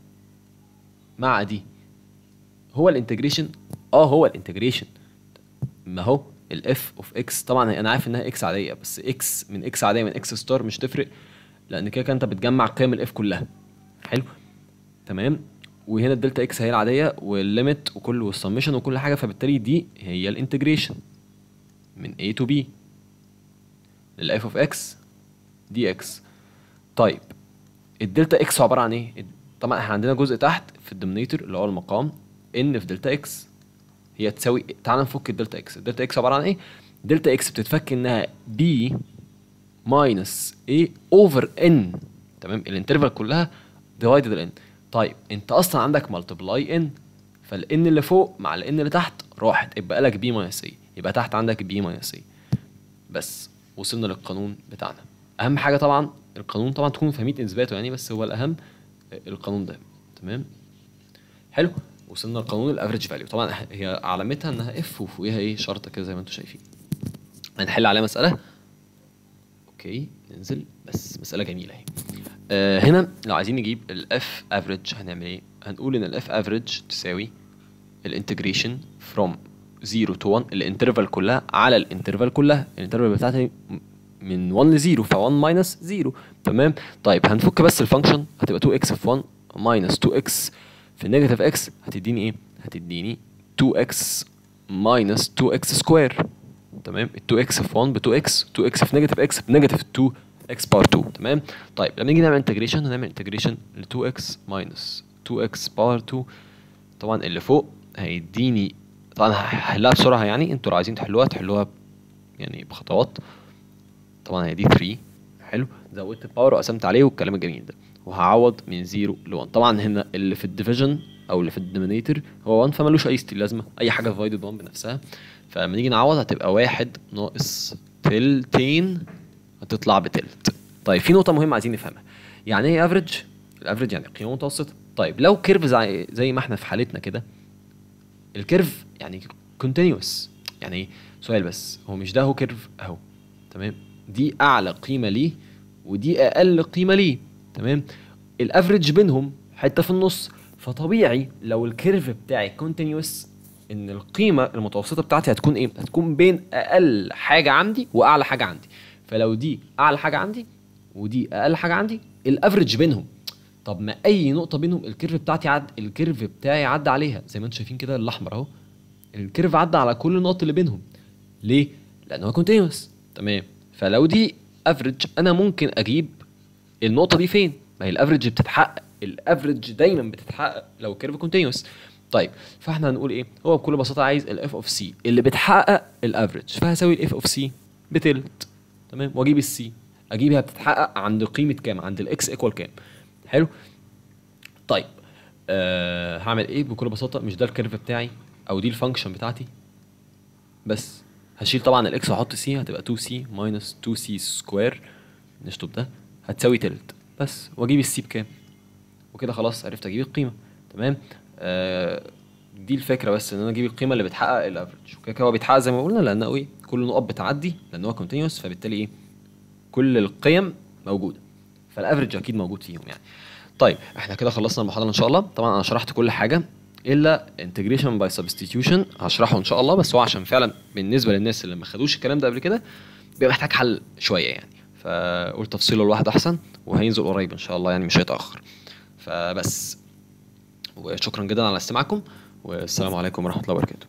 مع دي هو الانتجريشن اه هو الانتجريشن ما هو الاف اوف اكس طبعا انا عارف انها اكس عاديه بس اكس من اكس عاديه من اكس ستار مش تفرق لان كده كده انت بتجمع قيم الاف كلها حلو تمام وهنا الدلتا اكس هي العاديه والليميت وكل والسمشن وكل حاجه فبالتالي دي هي الانتجريشن من A to B للاف اوف اكس دي اكس طيب الدلتا اكس عباره عن ايه طبعا احنا عندنا جزء تحت في الدومينيتور اللي هو المقام ان في دلتا اكس هي تساوي تعال نفك الدلتا اكس الدلتا اكس عباره عن ايه دلتا اكس بتتفك انها بي ماينس ايه اوفر ان تمام الانترفال كلها ديفايدد الان طيب انت اصلا عندك ملتبلاي ان فالان اللي فوق مع الان اللي تحت راحت يبقى لك بي ماينس ايه يبقى تحت عندك بي ماينس ايه بس وصلنا للقانون بتاعنا اهم حاجه طبعا القانون طبعا تكونوا فاهمين اثباته يعني بس هو الاهم القانون ده تمام حلو وصلنا لقانون الافريج فاليو طبعا هي علامتها انها اف وفوقيها ايه شرطه كده زي ما انتم شايفين هنحل عليها مساله اوكي ننزل بس مساله جميله اهي آه هنا لو عايزين نجيب الاف افريج هنعمل ايه هنقول ان الاف افريج تساوي الانتجريشن فروم 0 تو 1 الانترفال كلها على الانترفال كلها الانترفال بتاعتي من 1 ل 0 ف 1 ماينس 0 تمام طيب هنفك بس الفانكشن هتبقى 2 اكس في 1 ماينس 2 اكس في نيجاتيف اكس هتديني ايه هتديني 2 اكس ماينس 2 اكس سكوير تمام ال 2 اكس في 1 ب 2 اكس 2 اكس في نيجاتيف اكس بنيجاتيف 2 اكس باور 2 تمام طيب لما نيجي نعمل انتجريشن هنعمل انتجريشن ل 2 اكس ماينس 2 اكس باور 2 طبعا اللي فوق هيديني طبعا هحلها بسرعه يعني انتوا لو عايزين تحلوها تحلوها يعني بخطوات طبعا هي دي 3 حلو زودت الباور وقسمت عليه والكلام الجميل ده وهعوض من 0 ل 1 طبعا هنا اللي في الديفيجن او اللي في الدينومينيتور هو 1 فمالوش اي ستيل لازمه اي حاجه ديفايدد 1 بنفسها فلما نيجي نعوض هتبقى واحد ناقص تلتين هتطلع بتلت طيب في نقطه مهمه عايزين نفهمها يعني ايه افريج الافريج يعني قيمه متوسطه طيب لو كيرف زي زي ما احنا في حالتنا كده الكيرف يعني كونتينيوس يعني ايه سؤال بس هو مش ده هو كيرف اهو تمام دي اعلى قيمه ليه ودي اقل قيمه ليه تمام الافريج بينهم حته في النص فطبيعي لو الكيرف بتاعي كونتينيوس ان القيمه المتوسطه بتاعتي هتكون ايه هتكون بين اقل حاجه عندي واعلى حاجه عندي فلو دي اعلى حاجه عندي ودي اقل حاجه عندي الافريج بينهم طب ما اي نقطه بينهم الكيرف بتاعتي عد الكيرف بتاعي عدى عليها زي ما انتم شايفين كده الاحمر اهو الكيرف عدى على كل النقط اللي بينهم ليه لان هو كونتينوس تمام فلو دي افريج انا ممكن اجيب النقطه دي فين ما هي الافريج بتتحقق الافريج دايما بتتحقق لو الكيرف كونتينوس طيب فاحنا هنقول ايه هو بكل بساطه عايز الاف اوف سي اللي بتحقق الافريج فهساوي الاف اوف سي بتلت تمام واجيب السي اجيبها بتتحقق عند قيمه كام عند الاكس ايكوال كام حلو طيب أه هعمل ايه بكل بساطه مش ده الكيرف بتاعي او دي الفانكشن بتاعتي بس هشيل طبعا الاكس واحط سي هتبقى 2 سي ماينس 2 سي سكوير نشطب ده هتساوي تلت بس واجيب السي بكام وكده خلاص عرفت اجيب القيمه تمام آه دي الفكره بس ان انا اجيب القيمه اللي بتحقق الافريج وكده كده هو بيتحقق زي ما قلنا لانه ايه كل نقط بتعدي لان هو كونتينوس فبالتالي ايه كل القيم موجوده فالافريج اكيد موجود فيهم يعني طيب احنا كده خلصنا المحاضره ان شاء الله طبعا انا شرحت كل حاجه الا انتجريشن باي سبستيتيوشن هشرحه ان شاء الله بس هو عشان فعلا بالنسبه للناس اللي ما خدوش الكلام ده قبل كده بيبقى محتاج حل شويه يعني فقلت تفصيله لوحده احسن وهينزل قريب ان شاء الله يعني مش هيتاخر فبس وشكرا جدا على استماعكم والسلام عليكم ورحمه الله وبركاته